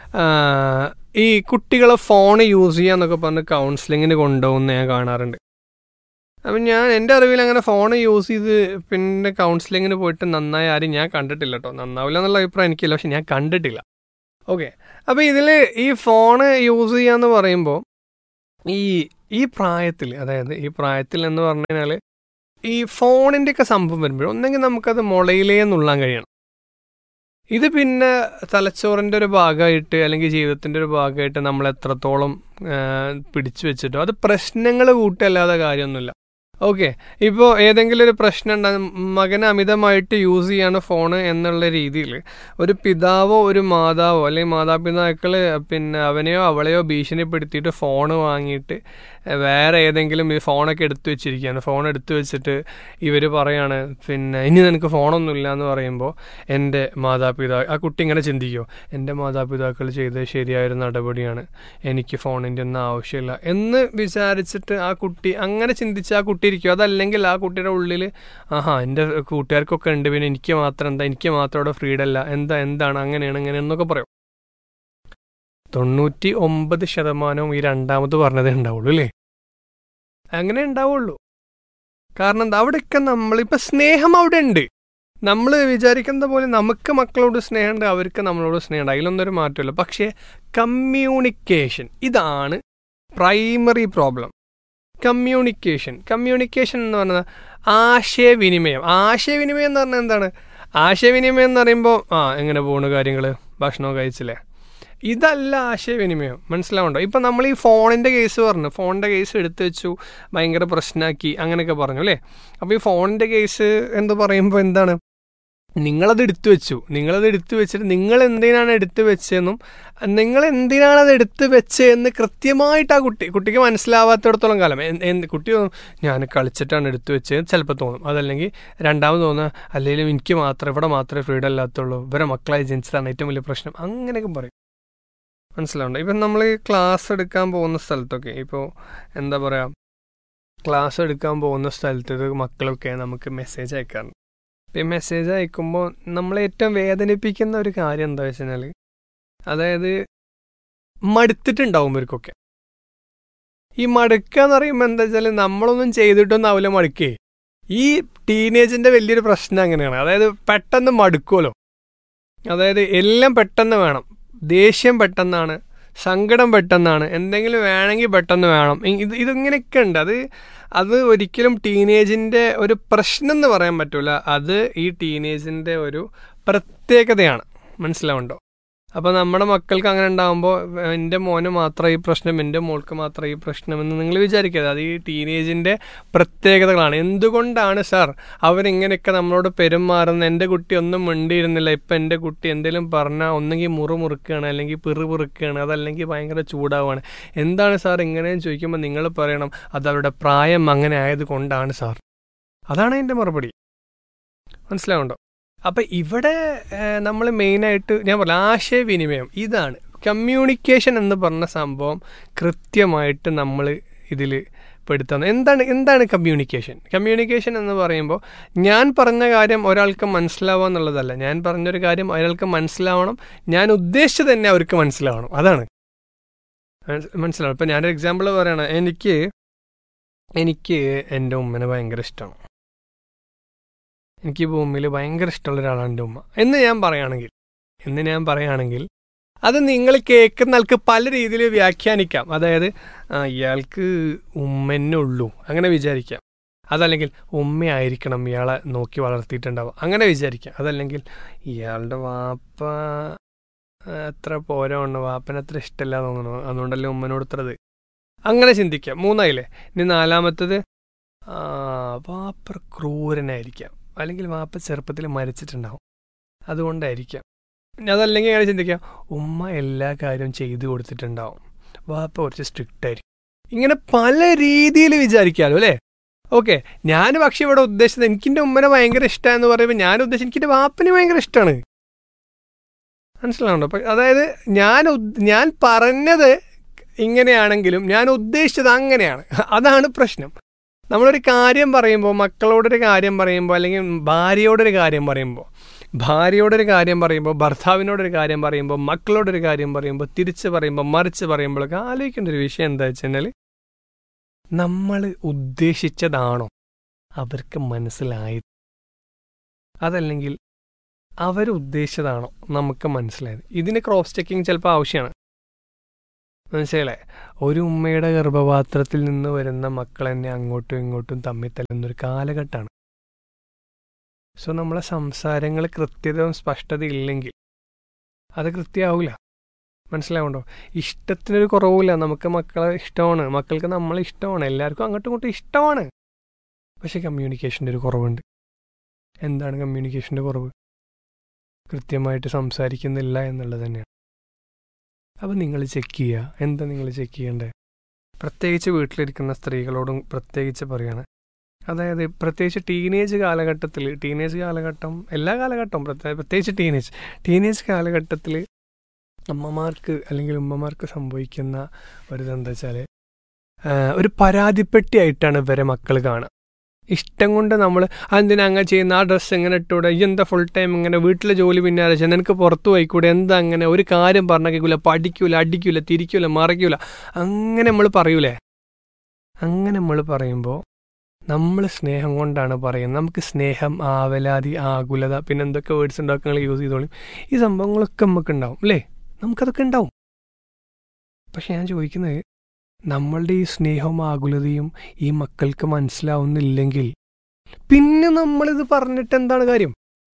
ഈ കുട്ടികളെ ഫോൺ യൂസ് ചെയ്യാന്നൊക്കെ പറഞ്ഞ് കൗൺസിലിങ്ങിന് കൊണ്ടുപോകുന്ന ഞാൻ കാണാറുണ്ട് അപ്പം ഞാൻ എൻ്റെ അറിവിൽ അങ്ങനെ ഫോൺ യൂസ് ചെയ്ത് പിന്നെ കൗൺസിലിങ്ങിന് പോയിട്ട് നന്നായി ആരും ഞാൻ കണ്ടിട്ടില്ല കേട്ടോ നന്നാവില്ല എന്നുള്ള അഭിപ്രായം എനിക്കില്ല പക്ഷെ ഞാൻ കണ്ടിട്ടില്ല ഓക്കെ അപ്പോൾ ഇതിൽ ഈ ഫോൺ യൂസ് ചെയ്യാന്ന് പറയുമ്പോൾ ഈ ഈ പ്രായത്തിൽ അതായത് ഈ പ്രായത്തിൽ എന്ന് പറഞ്ഞു കഴിഞ്ഞാൽ ഈ ഫോണിൻ്റെ ഒക്കെ സംഭവം വരുമ്പോൾ ഒന്നെങ്കിൽ നമുക്കത് മുളയിലേ നുള്ളാൻ കഴിയണം ഇത് പിന്നെ തലച്ചോറിൻ്റെ ഒരു ഭാഗമായിട്ട് അല്ലെങ്കിൽ ജീവിതത്തിൻ്റെ ഒരു ഭാഗമായിട്ട് നമ്മൾ എത്രത്തോളം ആ, പിടിച്ചു വെച്ചിട്ടോ അത് പ്രശ്നങ്ങൾ കൂട്ടല്ലാതെ കാര്യമൊന്നുമില്ല ഓക്കെ ഇപ്പോൾ ഏതെങ്കിലും ഒരു പ്രശ്നം ഉണ്ടാകും മകന് അമിതമായിട്ട് യൂസ് ചെയ്യാണ് ഫോണ് എന്നുള്ള രീതിയിൽ ഒരു പിതാവോ ഒരു മാതാവോ അല്ലെങ്കിൽ മാതാപിതാക്കൾ പിന്നെ അവനെയോ അവളെയോ ഭീഷണിപ്പെടുത്തിയിട്ട് ഫോണ് വാങ്ങിയിട്ട് വേറെ ഏതെങ്കിലും ഈ ഫോണൊക്കെ എടുത്തു വെച്ചിരിക്കുകയാണ് ഫോൺ എടുത്തു വെച്ചിട്ട് ഇവർ പറയാണ് പിന്നെ ഇനി നിനക്ക് ഫോണൊന്നുമില്ല എന്ന് പറയുമ്പോൾ എൻ്റെ മാതാപിതാ ആ കുട്ടി ഇങ്ങനെ ചിന്തിക്കുമോ എൻ്റെ മാതാപിതാക്കൾ ചെയ്തത് ശരിയായൊരു നടപടിയാണ് എനിക്ക് ഫോണിൻ്റെ ഒന്നും ആവശ്യമില്ല എന്ന് വിചാരിച്ചിട്ട് ആ കുട്ടി അങ്ങനെ ചിന്തിച്ച് ആ കുട്ടി ഇരിക്കും അതല്ലെങ്കിൽ ആ കുട്ടിയുടെ ഉള്ളിൽ ആഹാ എൻ്റെ കൂട്ടുകാർക്കൊക്കെ ഉണ്ട് പിന്നെ എനിക്ക് മാത്രം എന്താ എനിക്ക് മാത്രം അവിടെ ഫ്രീഡം അല്ല എന്താ എന്താണ് അങ്ങനെയാണ് അങ്ങനെ എന്നൊക്കെ പറയും തൊണ്ണൂറ്റി ഒമ്പത് ശതമാനവും ഈ രണ്ടാമത് പറഞ്ഞതേ ഉണ്ടാവുള്ളൂ അല്ലേ അങ്ങനെ ഉണ്ടാവുള്ളൂ കാരണം എന്താ അവിടെയൊക്കെ നമ്മളിപ്പോൾ സ്നേഹം അവിടെ ഉണ്ട് നമ്മൾ വിചാരിക്കുന്ന പോലെ നമുക്ക് മക്കളോട് സ്നേഹമുണ്ട് അവർക്ക് നമ്മളോട് സ്നേഹമുണ്ട് അതിലൊന്നും ഒരു മാറ്റമില്ല പക്ഷേ കമ്മ്യൂണിക്കേഷൻ ഇതാണ് പ്രൈമറി പ്രോബ്ലം കമ്മ്യൂണിക്കേഷൻ കമ്മ്യൂണിക്കേഷൻ എന്ന് പറഞ്ഞാൽ ആശയവിനിമയം ആശയവിനിമയം എന്ന് പറഞ്ഞാൽ എന്താണ് ആശയവിനിമയം എന്ന് പറയുമ്പോൾ ആ എങ്ങനെ പോണു കാര്യങ്ങൾ ഭക്ഷണം കഴിച്ചില്ലേ ഇതല്ല ആശയവിനിമയം മനസ്സിലാവുണ്ടോ ഇപ്പം നമ്മൾ ഈ ഫോണിൻ്റെ കേസ് പറഞ്ഞു ഫോണിൻ്റെ കേസ് എടുത്തു വെച്ചു ഭയങ്കര പ്രശ്നമാക്കി അങ്ങനെയൊക്കെ പറഞ്ഞു അല്ലേ അപ്പോൾ ഈ ഫോണിൻ്റെ കേസ് എന്ന് പറയുമ്പോൾ എന്താണ് നിങ്ങളത് എടുത്തു വെച്ചു നിങ്ങളത് എടുത്തു വെച്ചിട്ട് നിങ്ങൾ എന്തിനാണ് എടുത്തു വെച്ചതെന്നും നിങ്ങൾ എന്തിനാണ് അത് എടുത്തു വെച്ചതെന്ന് കൃത്യമായിട്ട് ആ കുട്ടി കുട്ടിക്ക് മനസ്സിലാവാത്തിടത്തോളം കാലം എന്ത് എന്ത് കുട്ടി തോന്നും ഞാൻ കളിച്ചിട്ടാണ് എടുത്തു വെച്ചത് ചിലപ്പോൾ തോന്നും അതല്ലെങ്കിൽ രണ്ടാമത് തോന്നുക അല്ലെങ്കിലും എനിക്ക് മാത്രം ഇവിടെ മാത്രമേ ഫ്രീഡം ഇല്ലാത്തുള്ളൂ ഇവരെ മക്കളായി ജനിച്ചതാണ് ഏറ്റവും വലിയ പ്രശ്നം അങ്ങനെയൊക്കെ പറയും മനസ്സിലാവുണ്ട് ഇപ്പം നമ്മൾ ഈ ക്ലാസ് എടുക്കാൻ പോകുന്ന സ്ഥലത്തൊക്കെ ഇപ്പോൾ എന്താ പറയുക ക്ലാസ് എടുക്കാൻ പോകുന്ന സ്ഥലത്ത് മക്കളൊക്കെ നമുക്ക് മെസ്സേജ് അയക്കാറുണ്ട് ഈ മെസ്സേജ് അയക്കുമ്പോൾ നമ്മളെ ഏറ്റവും വേദനിപ്പിക്കുന്ന ഒരു കാര്യം എന്താ വെച്ച് കഴിഞ്ഞാൽ അതായത് മടുത്തിട്ടുണ്ടാവും ഇവർക്കൊക്കെ ഈ മടുക്കുക എന്ന് പറയുമ്പോൾ എന്താ വെച്ചാൽ നമ്മളൊന്നും ചെയ്തിട്ടൊന്നും ആവില്ല മടുക്കേ ഈ ടീനേജിൻ്റെ വലിയൊരു പ്രശ്നം അങ്ങനെയാണ് അതായത് പെട്ടെന്ന് മടുക്കുമല്ലോ അതായത് എല്ലാം പെട്ടെന്ന് വേണം ദേഷ്യം പെട്ടെന്നാണ് സങ്കടം പെട്ടെന്നാണ് എന്തെങ്കിലും വേണമെങ്കിൽ പെട്ടെന്ന് വേണം ഇ- ഇത് ഇതിങ്ങനെയൊക്കെ ഉണ്ട് അത് അത് ഒരിക്കലും ടീനേജിൻ്റെ ഒരു പ്രശ്നം എന്ന് പറയാൻ പറ്റില്ല അത് ഈ ടീനേജിൻ്റെ ഒരു പ്രത്യേകതയാണ് മനസ്സിലാവുണ്ടോ അപ്പോൾ നമ്മുടെ മക്കൾക്ക് അങ്ങനെ ഉണ്ടാകുമ്പോൾ എൻ്റെ മോന് മാത്രം ഈ പ്രശ്നം എൻ്റെ മോൾക്ക് മാത്രം ഈ പ്രശ്നം എന്ന് നിങ്ങൾ വിചാരിക്കരുത് അത് ഈ ടീനേജിൻ്റെ പ്രത്യേകതകളാണ് എന്തുകൊണ്ടാണ് സാർ അവരിങ്ങനെയൊക്കെ നമ്മളോട് പെരുമാറുന്ന എൻ്റെ കുട്ടി ഒന്നും മിണ്ടിയിരുന്നില്ല ഇപ്പം എൻ്റെ കുട്ടി എന്തെങ്കിലും പറഞ്ഞാൽ ഒന്നെങ്കിൽ മുറു മുറുക്കുകയാണ് അല്ലെങ്കിൽ പിറു പിറുക്കുകയാണ് അതല്ലെങ്കിൽ ഭയങ്കര ചൂടാവുകയാണ് എന്താണ് സാർ ഇങ്ങനെയെന്ന് ചോദിക്കുമ്പോൾ നിങ്ങൾ പറയണം അത് അവരുടെ പ്രായം അങ്ങനെ ആയതുകൊണ്ടാണ് സാർ അതാണ് എൻ്റെ മറുപടി മനസ്സിലാവുണ്ടോ അപ്പം ഇവിടെ നമ്മൾ മെയിനായിട്ട് ഞാൻ പറഞ്ഞ ആശയവിനിമയം ഇതാണ് കമ്മ്യൂണിക്കേഷൻ എന്ന് പറഞ്ഞ സംഭവം കൃത്യമായിട്ട് നമ്മൾ ഇതിൽ പെടുത്തുന്നത് എന്താണ് എന്താണ് കമ്മ്യൂണിക്കേഷൻ കമ്മ്യൂണിക്കേഷൻ എന്ന് പറയുമ്പോൾ ഞാൻ പറഞ്ഞ കാര്യം ഒരാൾക്ക് മനസ്സിലാവുക എന്നുള്ളതല്ല ഞാൻ പറഞ്ഞൊരു കാര്യം ഒരാൾക്ക് മനസ്സിലാവണം ഞാൻ ഉദ്ദേശിച്ചത് തന്നെ അവർക്ക് മനസ്സിലാവണം അതാണ് മനസ്- മനസ്സിലാവും ഇപ്പം ഞാനൊരു എക്സാമ്പിൾ പറയണം എനിക്ക് എനിക്ക് എൻ്റെ ഉമ്മനെ ഭയങ്കര ഇഷ്ടമാണ് എനിക്ക് ഈ ഭൂമിയിൽ ഭയങ്കര ഇഷ്ടമുള്ള ഒരാളാണ് എൻ്റെ ഉമ്മ എന്ന് ഞാൻ പറയുകയാണെങ്കിൽ എന്ന് ഞാൻ പറയുകയാണെങ്കിൽ അത് നിങ്ങൾ കേൾക്കുന്ന ആൾക്ക് പല രീതിയിൽ വ്യാഖ്യാനിക്കാം അതായത് ആ, ഇയാൾക്ക് ഉമ്മന്നെ ഉള്ളൂ അങ്ങനെ വിചാരിക്കാം അതല്ലെങ്കിൽ ഉമ്മയായിരിക്കണം ഇയാളെ നോക്കി വളർത്തിയിട്ടുണ്ടാവുക അങ്ങനെ വിചാരിക്കാം അതല്ലെങ്കിൽ ഇയാളുടെ വാപ്പ ആ, അത്ര പോരാണ് വാപ്പന് അത്ര ഇഷ്ടമല്ല തോന്നുന്നു അതുകൊണ്ടല്ലേ ഉമ്മനോട് ഇത്രത് അങ്ങനെ ചിന്തിക്കാം മൂന്നായില്ലേ ഇനി നാലാമത്തത് ആ, വാപ്പ ക്രൂരനായിരിക്കാം അല്ലെങ്കിൽ വാപ്പ ചെറുപ്പത്തിൽ മരിച്ചിട്ടുണ്ടാവും അതുകൊണ്ടായിരിക്കാം ഇനി അതല്ലെങ്കിൽ അങ്ങനെ ചിന്തിക്കാം ഉമ്മ എല്ലാ കാര്യവും ചെയ്തു കൊടുത്തിട്ടുണ്ടാവും വാപ്പ കുറച്ച് സ്ട്രിക്റ്റ് ആയിരിക്കും ഇങ്ങനെ പല രീതിയിൽ വിചാരിക്കാമല്ലോ അല്ലേ ഓക്കെ ഞാൻ പക്ഷെ ഇവിടെ ഉദ്ദേശിച്ചത് എനിക്കെൻ്റെ ഉമ്മനെ ഭയങ്കര ഇഷ്ടമാണെന്ന് പറയുമ്പോൾ ഞാൻ ഉദ്ദേശിച്ചത് എനിക്കെൻ്റെ വാപ്പനെ ഭയങ്കര ഇഷ്ടമാണ് മനസ്സിലാവുണ്ടോ അപ്പം അതായത് ഞാൻ ഉദ്- ഞാൻ പറഞ്ഞത് ഇങ്ങനെയാണെങ്കിലും ഞാൻ ഉദ്ദേശിച്ചത് അങ്ങനെയാണ് അതാണ് പ്രശ്നം നമ്മളൊരു കാര്യം പറയുമ്പോൾ മക്കളോടൊരു കാര്യം പറയുമ്പോൾ അല്ലെങ്കിൽ ഭാര്യയോടൊരു കാര്യം പറയുമ്പോൾ ഭാര്യയോടൊരു കാര്യം പറയുമ്പോൾ ഭർത്താവിനോടൊരു കാര്യം പറയുമ്പോൾ മക്കളോടൊരു കാര്യം പറയുമ്പോൾ തിരിച്ച് പറയുമ്പോൾ മറിച്ച് പറയുമ്പോഴൊക്കെ ആലോചിക്കേണ്ട ഒരു വിഷയം എന്താ വെച്ച് കഴിഞ്ഞാൽ നമ്മൾ ഉദ്ദേശിച്ചതാണോ അവർക്ക് മനസ്സിലായത് അതല്ലെങ്കിൽ അവരുദ്ദേശിച്ചതാണോ നമുക്ക് മനസ്സിലായത് ഇതിന് ക്രോസ് ചെക്കിങ് ചിലപ്പോൾ ആവശ്യമാണ് മനസ്സിലായില്ലേ ഒരു ഉമ്മയുടെ ഗർഭപാത്രത്തിൽ നിന്ന് വരുന്ന മക്കൾ തന്നെ അങ്ങോട്ടും ഇങ്ങോട്ടും തമ്മിൽ തല്ലുന്നൊരു കാലഘട്ടമാണ് സോ നമ്മളെ സംസാരങ്ങൾ കൃത്യതയും സ്പഷ്ടത ഇല്ലെങ്കിൽ അത് കൃത്യമാവില്ല മനസ്സിലാവുണ്ടോ ഇഷ്ടത്തിനൊരു കുറവില്ല നമുക്ക് മക്കളെ ഇഷ്ടമാണ് മക്കൾക്ക് നമ്മളെ ഇഷ്ടമാണ് എല്ലാവർക്കും അങ്ങോട്ടും ഇങ്ങോട്ടും ഇഷ്ടമാണ് പക്ഷേ കമ്മ്യൂണിക്കേഷൻ്റെ ഒരു കുറവുണ്ട് എന്താണ് കമ്മ്യൂണിക്കേഷൻ്റെ കുറവ് കൃത്യമായിട്ട് സംസാരിക്കുന്നില്ല എന്നുള്ളത് തന്നെയാണ് അപ്പം നിങ്ങൾ ചെക്ക് ചെയ്യുക എന്താ നിങ്ങൾ ചെക്ക് ചെയ്യേണ്ടത് പ്രത്യേകിച്ച് വീട്ടിലിരിക്കുന്ന സ്ത്രീകളോടും പ്രത്യേകിച്ച് പറയാണ് അതായത് പ്രത്യേകിച്ച് ടീനേജ് കാലഘട്ടത്തിൽ ടീനേജ് കാലഘട്ടം എല്ലാ കാലഘട്ടവും പ്രത്യേക പ്രത്യേകിച്ച് ടീനേജ് ടീനേജ് കാലഘട്ടത്തിൽ അമ്മമാർക്ക് അല്ലെങ്കിൽ ഉമ്മമാർക്ക് സംഭവിക്കുന്ന ഒരു ഇതെന്താ വെച്ചാൽ ഒരു പരാതിപ്പെട്ടിയായിട്ടാണ് ഇവരെ മക്കൾ കാണുക ഇഷ്ടം കൊണ്ട് നമ്മൾ എന്തിനാ അങ്ങനെ ചെയ്യുന്ന ആ ഡ്രസ്സ് എങ്ങനെ ഇട്ടൂടെ ഈ എന്താ ഫുൾ ടൈം ഇങ്ങനെ വീട്ടിലെ ജോലി പിന്നാലെ ചെയ്യുന്നത് നിനക്ക് പുറത്തു പോയിക്കൂടെ എന്താ അങ്ങനെ ഒരു കാര്യം പറഞ്ഞാൽ കേൾക്കൂല പഠിക്കൂല അടിക്കൂല തിരിക്കൂല മറിക്കൂല അങ്ങനെ നമ്മൾ പറയൂലേ അങ്ങനെ നമ്മൾ പറയുമ്പോൾ നമ്മൾ സ്നേഹം കൊണ്ടാണ് പറയുന്നത് നമുക്ക് സ്നേഹം ആവലാതി ആകുലത പിന്നെ എന്തൊക്കെ വേർഡ്സ് ഉണ്ടാക്കുക യൂസ് ചെയ്തോളും ഈ സംഭവങ്ങളൊക്കെ നമുക്ക് ഉണ്ടാവും അല്ലേ നമുക്കതൊക്കെ ഉണ്ടാവും പക്ഷെ ഞാൻ ചോദിക്കുന്നത് നമ്മളുടെ ഈ സ്നേഹവും ആകുലതയും ഈ മക്കൾക്ക് മനസ്സിലാവുന്നില്ലെങ്കിൽ പിന്നെ നമ്മളിത് പറഞ്ഞിട്ട് എന്താണ് കാര്യം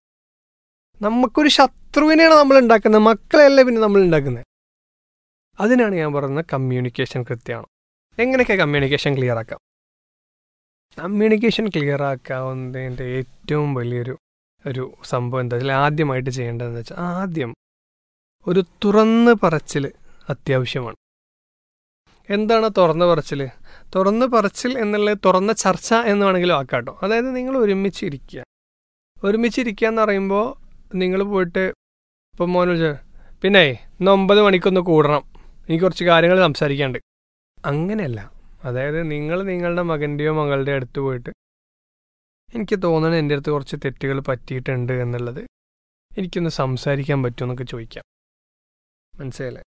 നമുക്കൊരു ശത്രുവിനെയാണ് നമ്മൾ ഉണ്ടാക്കുന്നത് മക്കളെയല്ല പിന്നെ നമ്മൾ ഉണ്ടാക്കുന്നത് അതിനാണ് ഞാൻ പറയുന്നത് കമ്മ്യൂണിക്കേഷൻ കൃത്യമാണ് എങ്ങനെയൊക്കെ കമ്മ്യൂണിക്കേഷൻ ക്ലിയർ ആക്കാം കമ്മ്യൂണിക്കേഷൻ ക്ലിയർ ആക്കാവുന്നതിൻ്റെ ഏറ്റവും വലിയൊരു ഒരു സംഭവം എന്താ വെച്ചാൽ ആദ്യമായിട്ട് ചെയ്യേണ്ടതെന്ന് വെച്ചാൽ ആദ്യം ഒരു തുറന്ന് പറച്ചിൽ അത്യാവശ്യമാണ് എന്താണ് തുറന്ന പറച്ചിൽ തുറന്ന് പറച്ചിൽ എന്നുള്ളത് തുറന്ന ചർച്ച എന്ന് വേണമെങ്കിലും ആക്കാട്ടോ അതായത് നിങ്ങൾ ഒരുമിച്ചിരിക്കുക ഒരുമിച്ചിരിക്കുക എന്ന് പറയുമ്പോൾ നിങ്ങൾ പോയിട്ട് ഇപ്പം മോനു പിന്നെ ഇന്ന് ഒമ്പത് മണിക്കൊന്ന് കൂടണം എനിക്ക് കുറച്ച് കാര്യങ്ങൾ സംസാരിക്കാണ്ട് അങ്ങനെയല്ല അതായത് നിങ്ങൾ നിങ്ങളുടെ മകൻ്റെയോ മകളുടെയോ അടുത്ത് പോയിട്ട് എനിക്ക് തോന്നണ എൻ്റെ അടുത്ത് കുറച്ച് തെറ്റുകൾ പറ്റിയിട്ടുണ്ട് എന്നുള്ളത് എനിക്കൊന്ന് സംസാരിക്കാൻ പറ്റുമെന്നൊക്കെ ചോദിക്കാം മനസ്സിലായില്ലേ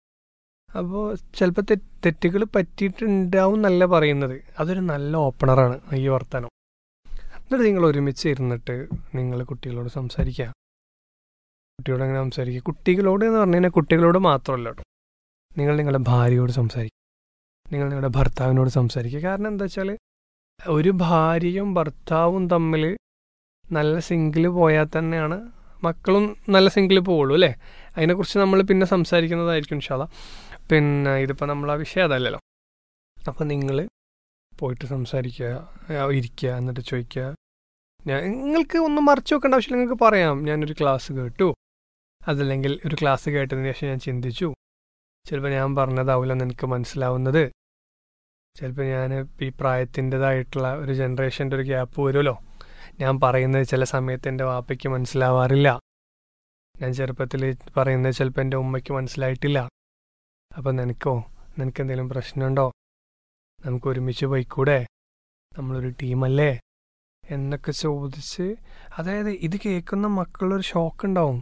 അപ്പോൾ ചിലപ്പോൾ തെ തെറ്റുകൾ പറ്റിയിട്ടുണ്ടാവും എന്നല്ല പറയുന്നത് അതൊരു നല്ല ഓപ്പണറാണ് ഈ വർത്തമാനം എന്നിട്ട് നിങ്ങൾ ഒരുമിച്ച് ഇരുന്നിട്ട് നിങ്ങൾ കുട്ടികളോട് സംസാരിക്കുക കുട്ടിയോട് അങ്ങനെ സംസാരിക്കുക കുട്ടികളോട് എന്ന് പറഞ്ഞു കഴിഞ്ഞാൽ കുട്ടികളോട് മാത്രമല്ല കേട്ടോ നിങ്ങൾ നിങ്ങളുടെ ഭാര്യയോട് സംസാരിക്കുക നിങ്ങൾ നിങ്ങളുടെ ഭർത്താവിനോട് സംസാരിക്കുക കാരണം എന്താ വെച്ചാൽ ഒരു ഭാര്യയും ഭർത്താവും തമ്മിൽ നല്ല സിംഗിൾ പോയാൽ തന്നെയാണ് മക്കളും നല്ല സിംഗിൾ പോവുള്ളൂ അല്ലേ അതിനെക്കുറിച്ച് നമ്മൾ പിന്നെ സംസാരിക്കുന്നതായിരിക്കും ഇൻഷാല്ല പിന്നെ ഇതിപ്പോൾ നമ്മൾ ആ വിഷയം അതല്ലല്ലോ അപ്പോൾ നിങ്ങൾ പോയിട്ട് സംസാരിക്കുക ആ, ഇരിക്കുക എന്നിട്ട് ചോദിക്കുക ഞാൻ നിങ്ങൾക്ക് ഒന്നും മറച്ചു വെക്കേണ്ട ആവശ്യമില്ല നിങ്ങൾക്ക് പറയാം ഞാനൊരു ക്ലാസ് കേട്ടു അതല്ലെങ്കിൽ ഒരു ക്ലാസ് കേട്ടതിന് ശേഷം ഞാൻ ചിന്തിച്ചു ചിലപ്പോൾ ഞാൻ പറഞ്ഞതാവില്ല എനിക്ക് മനസ്സിലാവുന്നത് ചിലപ്പോൾ ഞാൻ ഈ പ്രായത്തിൻ്റെതായിട്ടുള്ള ഒരു ജനറേഷൻ്റെ ഒരു ഗ്യാപ്പ് വരുമല്ലോ ഞാൻ പറയുന്നത് ചില സമയത്ത് എൻ്റെ വാപ്പയ്ക്ക് മനസ്സിലാവാറില്ല ഞാൻ ചെറുപ്പത്തിൽ പറയുന്നത് ചിലപ്പോൾ എൻ്റെ ഉമ്മയ്ക്ക് മനസ്സിലായിട്ടില്ല അപ്പം നിനക്കോ നിനക്ക് എന്തെങ്കിലും പ്രശ്നമുണ്ടോ നമുക്ക് ഒരുമിച്ച് പോയിക്കൂടെ നമ്മളൊരു ടീമല്ലേ എന്നൊക്കെ ചോദിച്ച് അതായത് ഇത് കേൾക്കുന്ന മക്കളൊരു ഷോക്ക് ഉണ്ടാവും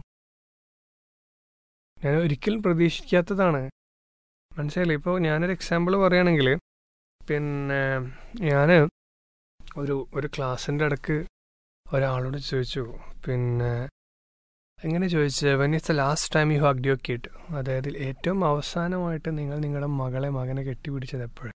ഞാൻ ഒരിക്കലും പ്രതീക്ഷിക്കാത്തതാണ് മനസ്സിലായില്ലേ ഇപ്പോൾ ഞാനൊരു എക്സാമ്പിൾ പറയുകയാണെങ്കിൽ പിന്നെ ഞാൻ ഒരു ഒരു ക്ലാസ്സിൻ്റെ ഇടക്ക് ഒരാളോട് ചോദിച്ചു പിന്നെ എങ്ങനെ ചോദിച്ചത് when it's the last time you hug your kid അതായത് ഏറ്റവും അവസാനമായിട്ട് നിങ്ങൾ നിങ്ങളുടെ മകളെ മകനെ കെട്ടിപ്പിടിച്ചത് എപ്പോഴും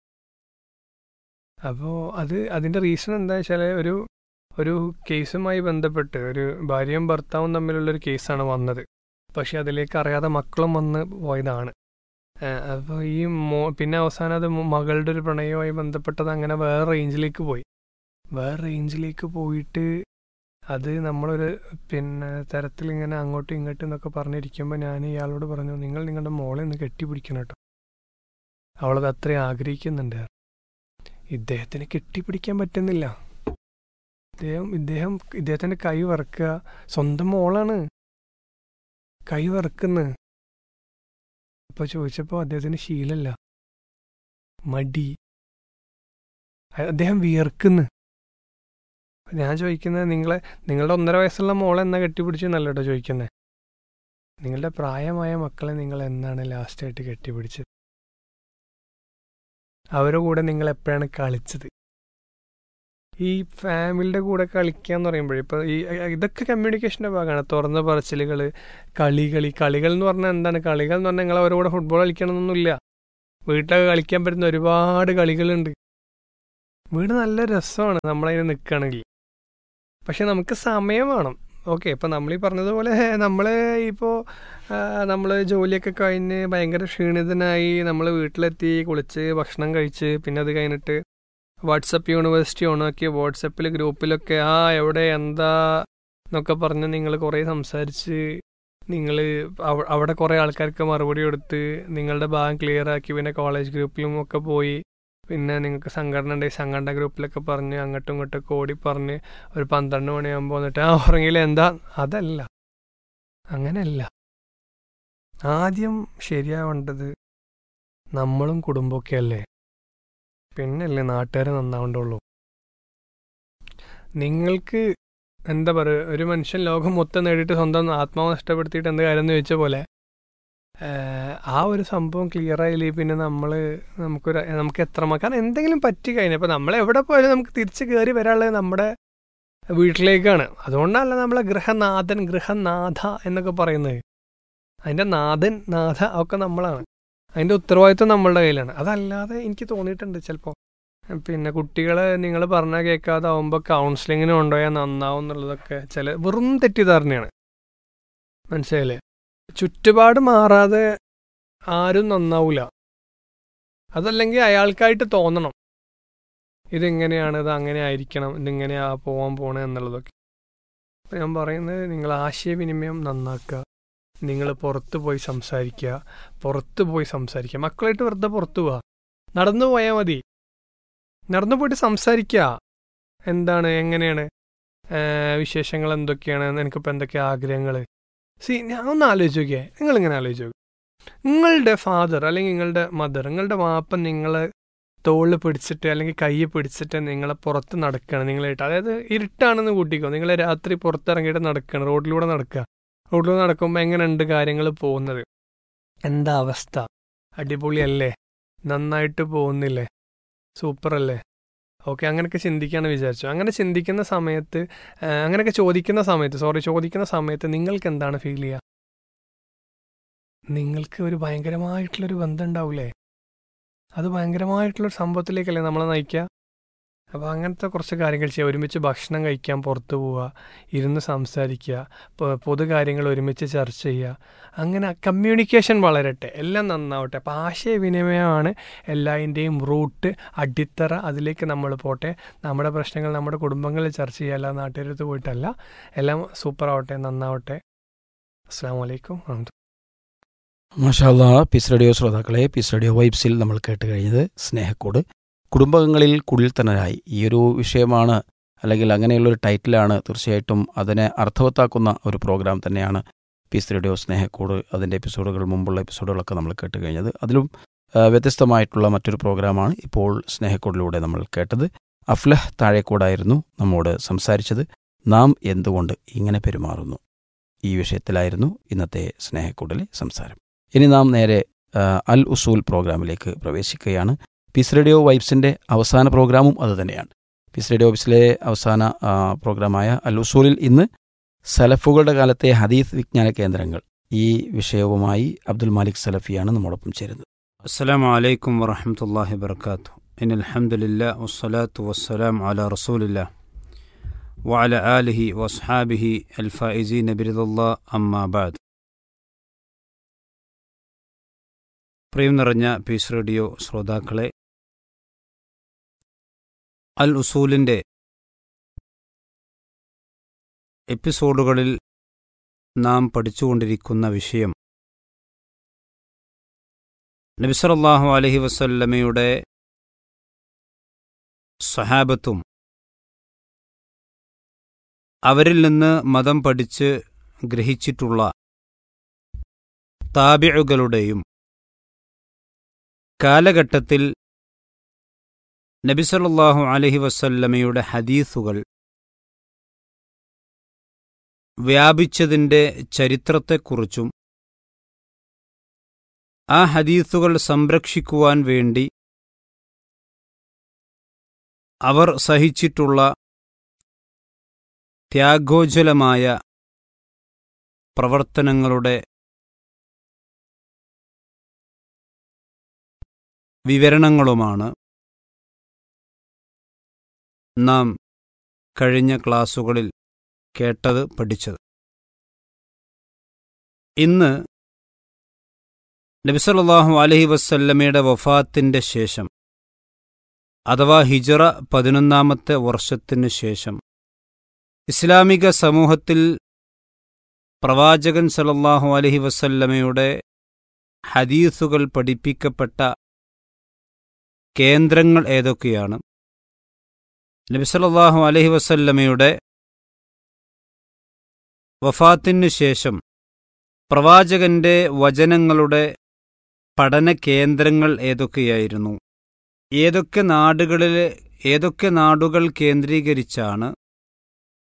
അപ്പോൾ അത് അതിൻ്റെ റീസൺ എന്താ വെച്ചാൽ ഒരു ഒരു കേസുമായി ബന്ധപ്പെട്ട് ഒരു ഭാര്യയും ഭർത്താവും തമ്മിലുള്ള ഒരു കേസാണ് വന്നത് പക്ഷെ അതിലേക്ക് അറിയാതെ മക്കളും വന്ന് പോയതാണ് അപ്പോൾ ഈ മോ പിന്നെ അവസാനം അത് മകളുടെ ഒരു പ്രണയവുമായി ബന്ധപ്പെട്ടത് അങ്ങനെ വേറെ റേഞ്ചിലേക്ക് പോയി വേറെ റേഞ്ചിലേക്ക് പോയിട്ട് അത് നമ്മളൊരു പിന്നെ തരത്തിൽ ഇങ്ങനെ അങ്ങോട്ടും ഇങ്ങോട്ടും എന്നൊക്കെ പറഞ്ഞിരിക്കുമ്പോൾ ഞാൻ ഇയാളോട് പറഞ്ഞു നിങ്ങൾ നിങ്ങളുടെ മോളെ ഒന്ന് കെട്ടിപ്പിടിക്കണം കേട്ടോ അവളത് അത്രയും ആഗ്രഹിക്കുന്നുണ്ട് ഇദ്ദേഹത്തിന് കെട്ടിപ്പിടിക്കാൻ പറ്റുന്നില്ല ഇദ്ദേഹം ഇദ്ദേഹം ഇദ്ദേഹത്തിൻ്റെ കൈ വറക്കുക സ്വന്തം മോളാണ് കൈ വറക്കുന്നു അപ്പോൾ ചോദിച്ചപ്പോൾ അദ്ദേഹത്തിന് ശീലമല്ല മടി അദ്ദേഹം വിയർക്കുന്നു ഞാൻ ചോദിക്കുന്നത് നിങ്ങളെ നിങ്ങളുടെ ഒന്നര വയസ്സുള്ള മോളെ എന്നാ കെട്ടിപ്പിടിച്ചെന്നല്ല കേട്ടോ ചോദിക്കുന്നത് നിങ്ങളുടെ പ്രായമായ മക്കളെ നിങ്ങൾ എന്നാണ് ലാസ്റ്റായിട്ട് കെട്ടിപ്പിടിച്ചത് അവരുടെ കൂടെ നിങ്ങൾ എപ്പോഴാണ് കളിച്ചത് ഈ ഫാമിലിയുടെ കൂടെ കളിക്കുക എന്ന് പറയുമ്പോൾ ഇപ്പോൾ ഈ ഇതൊക്കെ കമ്മ്യൂണിക്കേഷൻ്റെ ഭാഗമാണ് തുറന്ന പറച്ചിലുകൾ കളികൾ ഈ കളികൾ എന്ന് പറഞ്ഞാൽ എന്താണ് കളികൾ എന്ന് പറഞ്ഞാൽ നിങ്ങൾ അവരുടെ കൂടെ ഫുട്ബോൾ കളിക്കണമെന്നൊന്നുമില്ല വീട്ടിലൊക്കെ കളിക്കാൻ പറ്റുന്ന ഒരുപാട് കളികളുണ്ട് വീട് നല്ല രസമാണ് നമ്മളതിന് നിൽക്കുകയാണെങ്കിൽ പക്ഷെ നമുക്ക് സമയം വേണം ഓക്കെ ഇപ്പം നമ്മൾ ഈ പറഞ്ഞതുപോലെ നമ്മൾ ഇപ്പോൾ നമ്മൾ ജോലിയൊക്കെ കഴിഞ്ഞ് ഭയങ്കര ക്ഷീണിതനായി നമ്മൾ വീട്ടിലെത്തി കുളിച്ച് ഭക്ഷണം കഴിച്ച് പിന്നെ അത് കഴിഞ്ഞിട്ട് വാട്സപ്പ് യൂണിവേഴ്സിറ്റി ഓണാക്കി വാട്സപ്പിൽ ഗ്രൂപ്പിലൊക്കെ ആ എവിടെ എന്താ എന്നൊക്കെ പറഞ്ഞ് നിങ്ങൾ കുറേ സംസാരിച്ച് നിങ്ങൾ അവിടെ കുറേ ആൾക്കാർക്ക് മറുപടി കൊടുത്ത് നിങ്ങളുടെ ഭാഗം ക്ലിയർ ആക്കി പിന്നെ കോളേജ് ഗ്രൂപ്പിലും ഒക്കെ പോയി പിന്നെ നിങ്ങൾക്ക് സംഘടന ഉണ്ടെങ്കിൽ സംഘടന ഗ്രൂപ്പിലൊക്കെ പറഞ്ഞ് അങ്ങോട്ടും ഇങ്ങോട്ടും ഓടി പറഞ്ഞ് ഒരു പന്ത്രണ്ട് മണിയാകുമ്പോൾ വന്നിട്ട് ആ ഉറങ്ങിയില്ല എന്താ അതല്ല അങ്ങനെയല്ല ആദ്യം ശരിയാവേണ്ടത് നമ്മളും കുടുംബമൊക്കെ അല്ലേ പിന്നല്ലേ നാട്ടുകാർ നന്നാവേണ്ടുള്ളൂ നിങ്ങൾക്ക് എന്താ പറയുക ഒരു മനുഷ്യൻ ലോകം മൊത്തം നേടിയിട്ട് സ്വന്തം ആത്മാവ് നഷ്ടപ്പെടുത്തിയിട്ട് എന്ത് കാര്യം എന്ന് ചോദിച്ച പോലെ ഏഹ്, ആ ഒരു സംഭവം ക്ലിയർ ആയില്ലേ പിന്നെ നമ്മൾ നമുക്കൊരു നമുക്ക് എത്ര മ- കാരണം എന്തെങ്കിലും പറ്റി കഴിഞ്ഞാൽ ഇപ്പോൾ നമ്മൾ എവിടെ പോയാലും നമുക്ക് തിരിച്ച് കയറി വരാനുള്ളത് നമ്മുടെ വീട്ടിലേക്കാണ് അതുകൊണ്ടല്ല നമ്മളെ ഗൃഹനാഥൻ ഗൃഹനാഥ എന്നൊക്കെ പറയുന്നത് അതിൻ്റെ നാഥൻ നാഥ ഒക്കെ നമ്മളാണ് അതിൻ്റെ ഉത്തരവാദിത്വം നമ്മളുടെ കയ്യിലാണ് അതല്ലാതെ എനിക്ക് തോന്നിയിട്ടുണ്ട് ചിലപ്പോൾ പിന്നെ കുട്ടികളെ നിങ്ങൾ പറഞ്ഞാൽ കേൾക്കാതെ ആവുമ്പോൾ കൗൺസിലിങ്ങിന് കൊണ്ടുപോയാൽ നന്നാവും എന്നുള്ളതൊക്കെ ചില വെറും തെറ്റിദ്ധാരണയാണ് മനസ്സിലായില്ലേ ചുറ്റുപാട് മാറാതെ ആരും നന്നാവൂല അതല്ലെങ്കിൽ അയാൾക്കായിട്ട് തോന്നണം ഇതെങ്ങനെയാണ് ഇത് അങ്ങനെ ആയിരിക്കണം ഇതിങ്ങനെയാ പോകാൻ പോണേ എന്നുള്ളതൊക്കെ അപ്പോൾ ഞാൻ പറയുന്നത് നിങ്ങൾ ആശയവിനിമയം നന്നാക്കുക നിങ്ങൾ പുറത്ത് പോയി സംസാരിക്കുക പുറത്ത് പോയി സംസാരിക്കുക മക്കളായിട്ട് വെറുതെ പുറത്ത് പോവുക നടന്നു പോയാൽ മതി നടന്നു പോയിട്ട് സംസാരിക്കുക എന്താണ് എങ്ങനെയാണ് ഏഹ് വിശേഷങ്ങൾ എന്തൊക്കെയാണ് എനിക്കിപ്പോൾ എന്തൊക്കെ ആഗ്രഹങ്ങൾ സി ഞാൻ ഒന്ന് ആലോചിച്ച് നോക്കിയേ നിങ്ങളിങ്ങനെ ആലോചിച്ച് നോക്കുക നിങ്ങളുടെ ഫാദർ അല്ലെങ്കിൽ നിങ്ങളുടെ മദർ നിങ്ങളുടെ വാപ്പ നിങ്ങളെ തോളിൽ പിടിച്ചിട്ട് അല്ലെങ്കിൽ കയ്യിൽ പിടിച്ചിട്ട് നിങ്ങളെ പുറത്ത് നടക്കുകയാണ് നിങ്ങളായിട്ട് അതായത് ഇരുട്ടാണെന്ന് കൂട്ടിക്കോ നിങ്ങൾ രാത്രി പുറത്തിറങ്ങിയിട്ട് നടക്കുകയാണ് റോഡിലൂടെ നടക്കുക റോഡിലൂടെ നടക്കുമ്പോൾ എങ്ങനെയുണ്ട് കാര്യങ്ങൾ പോകുന്നത് എന്താ അവസ്ഥ അടിപൊളിയല്ലേ നന്നായിട്ട് പോകുന്നില്ലേ സൂപ്പർ അല്ലേ ഓക്കെ അങ്ങനെയൊക്കെ ചിന്തിക്കാന്ന് വിചാരിച്ചു അങ്ങനെ ചിന്തിക്കുന്ന സമയത്ത് ആ, അങ്ങനെയൊക്കെ ചോദിക്കുന്ന സമയത്ത് സോറി ചോദിക്കുന്ന സമയത്ത് നിങ്ങൾക്ക് എന്താണ് ഫീൽ ചെയ്യുക നിങ്ങൾക്ക് ഒരു ഭയങ്കരമായിട്ടുള്ളൊരു ബന്ധം ഉണ്ടാവൂലേ അത് ഭയങ്കരമായിട്ടുള്ളൊരു സംഭവത്തിലേക്കല്ലേ നമ്മളെ നയിക്കുക അപ്പോൾ അങ്ങനത്തെ കുറച്ച് കാര്യങ്ങൾ ചെയ്യുക ഒരുമിച്ച് ഭക്ഷണം കഴിക്കാൻ പുറത്തു പോവുക ഇരുന്ന് സംസാരിക്കുക പൊ- പൊതു കാര്യങ്ങൾ ഒരുമിച്ച് ചർച്ച ചെയ്യുക അങ്ങനെ കമ്മ്യൂണിക്കേഷൻ വളരട്ടെ എല്ലാം നന്നാവട്ടെ അപ്പോൾ ആശയവിനിമയമാണ് എല്ലാതിൻ്റെയും റൂട്ട് അടിത്തറ അതിലേക്ക് നമ്മൾ പോട്ടെ നമ്മുടെ പ്രശ്നങ്ങൾ നമ്മുടെ കുടുംബങ്ങളിൽ ചർച്ച ചെയ്യുക അല്ല നാട്ടുകാരത്ത് പോയിട്ടല്ല എല്ലാം സൂപ്പറാവട്ടെ നന്നാവട്ടെ അസ്സാം വലൈക്കും വറഹ്മത്തുള്ളാഹി മാഷാല്ല പീസ് റേഡിയോ ശ്രോതാക്കളെ പീസ് റേഡിയോ വൈബ്സിൽ നമ്മൾ കേട്ട് കഴിഞ്ഞത് സ്നേഹക്കൂട് കുടുംബങ്ങളിൽ കുടിൽത്തനരായി ഈ ഒരു വിഷയമാണ് അല്ലെങ്കിൽ അങ്ങനെയുള്ളൊരു ടൈറ്റിലാണ് തീർച്ചയായിട്ടും അതിനെ അർത്ഥവത്താക്കുന്ന ഒരു പ്രോഗ്രാം തന്നെയാണ് പീസ് റേഡിയോ സ്നേഹക്കൂട് അതിൻ്റെ എപ്പിസോഡുകൾ മുമ്പുള്ള എപ്പിസോഡുകളൊക്കെ നമ്മൾ കേട്ട് കഴിഞ്ഞത് അതിലും ആ, വ്യത്യസ്തമായിട്ടുള്ള മറ്റൊരു പ്രോഗ്രാമാണ് ഇപ്പോൾ സ്നേഹക്കൂടിലൂടെ നമ്മൾ കേട്ടത് അഫ്ലഹ് താഴേക്കൂടായിരുന്നു നമ്മോട് സംസാരിച്ചത് നാം എന്തുകൊണ്ട് ഇങ്ങനെ പെരുമാറുന്നു ഈ വിഷയത്തിലായിരുന്നു ഇന്നത്തെ സ്നേഹക്കൂടിലെ സംസാരം ഇനി നാം നേരെ ആ, അൽ ഉസൂൽ പ്രോഗ്രാമിലേക്ക് പ്രവേശിക്കുകയാണ് പീസ് റേഡിയോ വൈബ്സിന്റെ അവസാന പ്രോഗ്രാമും അതുതന്നെയാണ് പീസ് റേഡിയോ വൈബ്സിലെ അവസാന ആ, പ്രോഗ്രാമായ അൽ ഉസൂലിൽ ഇന്ന് സലഫുകളുടെ കാലത്തെ ഹദീസ് വിജ്ഞാന കേന്ദ്രങ്ങൾ ഈ വിഷയവുമായി അബ്ദുൽ മാലിക് സലഫിയാണ് നമ്മോടൊപ്പം ചേരുന്നത് السلام عليكم ورحمة الله وبركاته إن الحمد لله والصلاة والسلام على رسول الله وعلى آله وأصحابه الفائزين برضا الله أما بعد പ്രിയം നിറഞ്ഞ പീസ് റേഡിയോ ശ്രോതാക്കളെ അൽ ഉസൂലിൻ്റെ എപ്പിസോഡുകളിൽ നാം പഠിച്ചുകൊണ്ടിരിക്കുന്ന വിഷയം നബിസറല്ലാഹു അലഹി വസല്ലമയുടെ സഹാബത്തും അവരിൽ നിന്ന് മതം പഠിച്ച് ഗ്രഹിച്ചിട്ടുള്ള താബിഴുകളുടെയും കാലഘട്ടത്തിൽ നബിസല്ലാഹു അലഹി വസല്ലമയുടെ ഹദീസുകൾ വ്യാപിച്ചതിൻ്റെ ചരിത്രത്തെക്കുറിച്ചും ആ ഹദീസുകൾ സംരക്ഷിക്കുവാൻ വേണ്ടി അവർ സഹിച്ചിട്ടുള്ള ത്യാഗോജ്വലമായ പ്രവർത്തനങ്ങളുടെ വിവരണങ്ങളുമാണ് നാം കഴിഞ്ഞ ക്ലാസുകളിൽ കേട്ടത് പഠിച്ചത് ഇന്ന് നബിസല്ലാഹു അലഹി വസല്ലമയുടെ വഫാത്തിന്റെ ശേഷം അഥവാ ഹിജറ പതിനൊന്നാമത്തെ വർഷത്തിനു ശേഷം ഇസ്ലാമിക സമൂഹത്തിൽ പ്രവാചകൻ സലല്ലാഹു അലഹി വസല്ലമയുടെ ഹദീസുകൾ പഠിപ്പിക്കപ്പെട്ട കേന്ദ്രങ്ങൾ ഏതൊക്കെയാണ് നബിസല്ലാഹു അലഹി വസല്ലമയുടെ വഫാത്തിനു ശേഷം പ്രവാചകന്റെ വചനങ്ങളുടെ പഠന കേന്ദ്രങ്ങൾ ഏതൊക്കെയായിരുന്നു ഏതൊക്കെ നാടുകളിലെ ഏതൊക്കെ നാടുകൾ കേന്ദ്രീകരിച്ചാണ്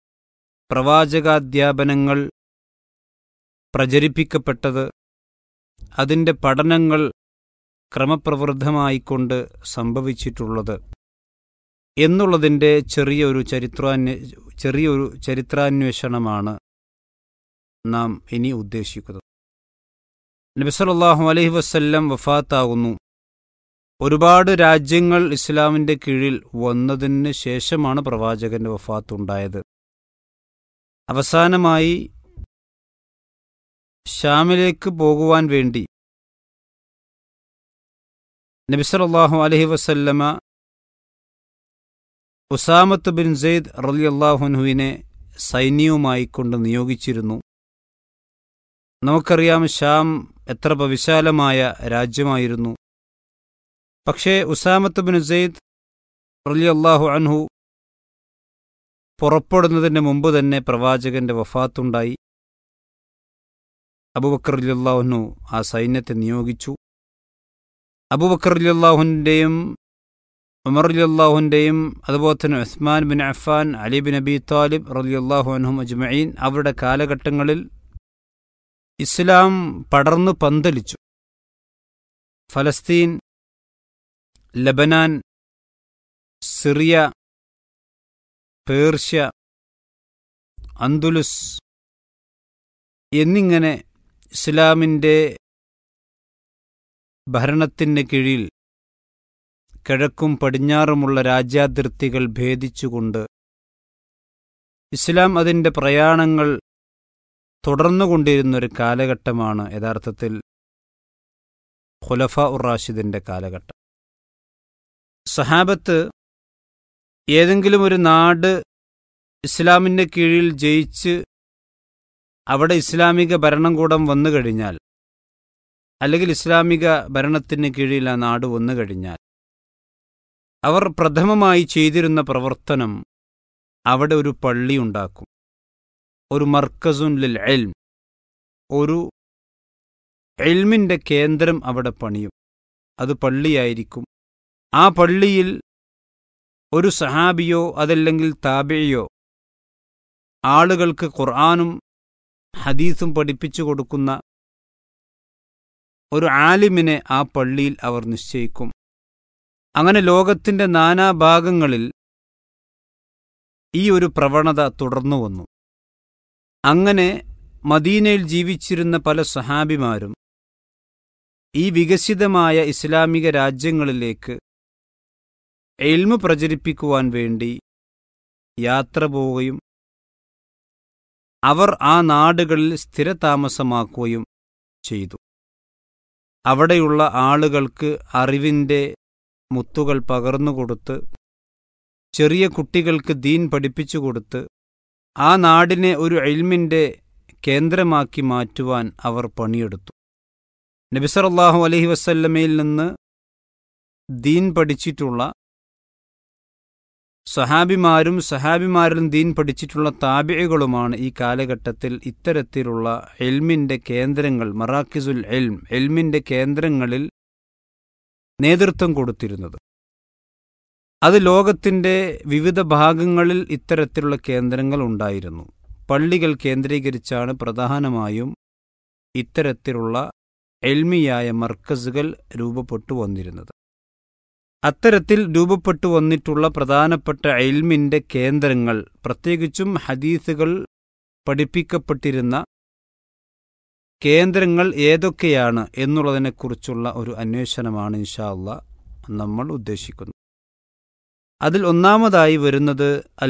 പ്രവാചകാധ്യാപനങ്ങൾ പ്രചരിപ്പിക്കപ്പെട്ടത് അതിൻ്റെ പഠനങ്ങൾ ക്രമപ്രവൃദ്ധമായിക്കൊണ്ട് സംഭവിച്ചിട്ടുള്ളത് എന്നുള്ളതിൻ്റെ ചെറിയൊരു ചരിത്രാന്വേ ചെറിയൊരു ചരിത്രാന്വേഷണമാണ് നാം ഇനി ഉദ്ദേശിക്കുന്നത് നബിസലല്ലാഹു അലൈഹി വസ്ല്ലം വഫാത്താകുന്നു ഒരുപാട് രാജ്യങ്ങൾ ഇസ്ലാമിൻ്റെ കീഴിൽ വന്നതിന് ശേഷമാണ് പ്രവാചകന്റെ വഫാത്തുണ്ടായത് അവസാനമായി ഷാമിലേക്ക് പോകുവാൻ വേണ്ടി നബിസലല്ലാഹു അലഹി വസല്ലമ ഉസാമത്ത് ബിൻ സെയ്ദ് റലിയല്ലാഹുനുവിനെ സൈന്യവുമായി കൊണ്ട് നിയോഗിച്ചിരുന്നു നമുക്കറിയാം ഷാം എത്ര വിശാലമായ രാജ്യമായിരുന്നു പക്ഷേ ഉസാമത്ത് ബിൻ സെയ്ദ് റലിയല്ലാഹു അൻഹു പുറപ്പെടുന്നതിന് മുമ്പ് തന്നെ പ്രവാചകന്റെ വഫാത്തുണ്ടായി അബുബക്കർ അലിയല്ലാഹുനു ആ സൈന്യത്തെ നിയോഗിച്ചു അബുബക്കർ അലിയല്ലാഹുവിൻ്റെയും ഉമർ അലിയല്ലാഹുവിൻ്റെയും അതുപോലെ തന്നെ Usman bin Affan Ali bin Abi Talib റലിയല്ലാഹു അൻഹും അജ്മഈൻ അവരുടെ കാലഘട്ടങ്ങളിൽ ഇസ്ലാം പടർന്നു പന്തലിച്ചു ഫലസ്തീൻ ലബനാൻ സിറിയ പേർഷ്യ അന്തുലുസ് എന്നിങ്ങനെ ഇസ്ലാമിൻ്റെ ഭരണത്തിന് കീഴിൽ കിഴക്കും പടിഞ്ഞാറുമുള്ള രാജ്യാതിർത്തികൾ ഭേദിച്ചുകൊണ്ട് ഇസ്ലാം അതിൻ്റെ പ്രയാണങ്ങൾ തുടർന്നുകൊണ്ടിരുന്നൊരു കാലഘട്ടമാണ് യഥാർത്ഥത്തിൽ ഖുലഫ ഉർ റാഷിദിൻ്റെ കാലഘട്ടം സഹാബത്ത് ഏതെങ്കിലും ഒരു നാട് ഇസ്ലാമിൻ്റെ കീഴിൽ ജയിച്ച് അവിടെ ഇസ്ലാമിക ഭരണകൂടം വന്നു കഴിഞ്ഞാൽ അല്ലെങ്കിൽ ഇസ്ലാമിക ഭരണത്തിന് കീഴിൽ ആ നാട് വന്നു കഴിഞ്ഞാൽ അവർ പ്രഥമമായി ചെയ്തിരുന്ന പ്രവർത്തനം അവിടെ ഒരു പള്ളി ഉണ്ടാക്കും ഒരു മർക്കസുൻ ലിൽ എൽം ഒരു എൽമിൻ്റെ കേന്ദ്രം അവിടെ പണിയും അത് പള്ളിയായിരിക്കും ആ പള്ളിയിൽ ഒരു സഹാബിയോ അതല്ലെങ്കിൽ താബിയോ ആളുകൾക്ക് ഖുർആാനും ഹദീസും പഠിപ്പിച്ചു കൊടുക്കുന്ന ഒരു ആലിമിനെ ആ പള്ളിയിൽ അവർ നിശ്ചയിക്കും അങ്ങനെ ലോകത്തിൻ്റെ നാനാഭാഗങ്ങളിൽ ഈ ഒരു പ്രവണത തുടർന്നു വന്നു അങ്ങനെ മദീനയിൽ ജീവിച്ചിരുന്ന പല സഹാബിമാരും ഈ വികസിതമായ ഇസ്ലാമിക രാജ്യങ്ങളിലേക്ക് എൽമു പ്രചരിപ്പിക്കുവാൻ വേണ്ടി യാത്ര പോവുകയും അവർ ആ നാടുകളിൽ സ്ഥിരതാമസമാക്കുകയും ചെയ്തു അവിടെയുള്ള ആളുകൾക്ക് അറിവിൻ്റെ മുത്തുകൾ പകർന്നുകൊടുത്ത് ചെറിയ കുട്ടികൾക്ക് ദീൻ പഠിപ്പിച്ചു കൊടുത്ത് ആ നാടിനെ ഒരു എൽമിൻ്റെ കേന്ദ്രമാക്കി മാറ്റുവാൻ അവർ പണിയെടുത്തു നബിസറല്ലാഹു അലഹി വസല്ലമയിൽ നിന്ന് ദീൻ പഠിച്ചിട്ടുള്ള സഹാബിമാരും സഹാബിമാരിലും ദീൻ പഠിച്ചിട്ടുള്ള താബികളുമാണ് ഈ കാലഘട്ടത്തിൽ ഇത്തരത്തിലുള്ള എൽമിൻ്റെ കേന്ദ്രങ്ങൾ മറാക്കിസുൽ എൽം എൽമിൻ്റെ കേന്ദ്രങ്ങളിൽ നേതൃത്വം കൊടുത്തിരുന്നത് അത് ലോകത്തിൻ്റെ വിവിധ ഭാഗങ്ങളിൽ ഇത്തരത്തിലുള്ള കേന്ദ്രങ്ങൾ ഉണ്ടായിരുന്നു പള്ളികൾ കേന്ദ്രീകരിച്ചാണ് പ്രധാനമായും ഇത്തരത്തിലുള്ള എൽമിയായ മർക്കസുകൾ രൂപപ്പെട്ടു വന്നിരുന്നത് അത്തരത്തിൽ രൂപപ്പെട്ടു വന്നിട്ടുള്ള പ്രധാനപ്പെട്ട എൽമിൻ്റെ കേന്ദ്രങ്ങൾ പ്രത്യേകിച്ചും ഹദീസുകൾ പഠിപ്പിക്കപ്പെട്ടിരുന്ന കേന്ദ്രങ്ങൾ ഏതൊക്കെയാണ് എന്നുള്ളതിനെക്കുറിച്ചുള്ള ഒരു അന്വേഷണമാണ് ഇൻഷാ അള്ളാ നമ്മൾ ഉദ്ദേശിക്കുന്നത് അതിൽ ഒന്നാമതായി വരുന്നത് അൽ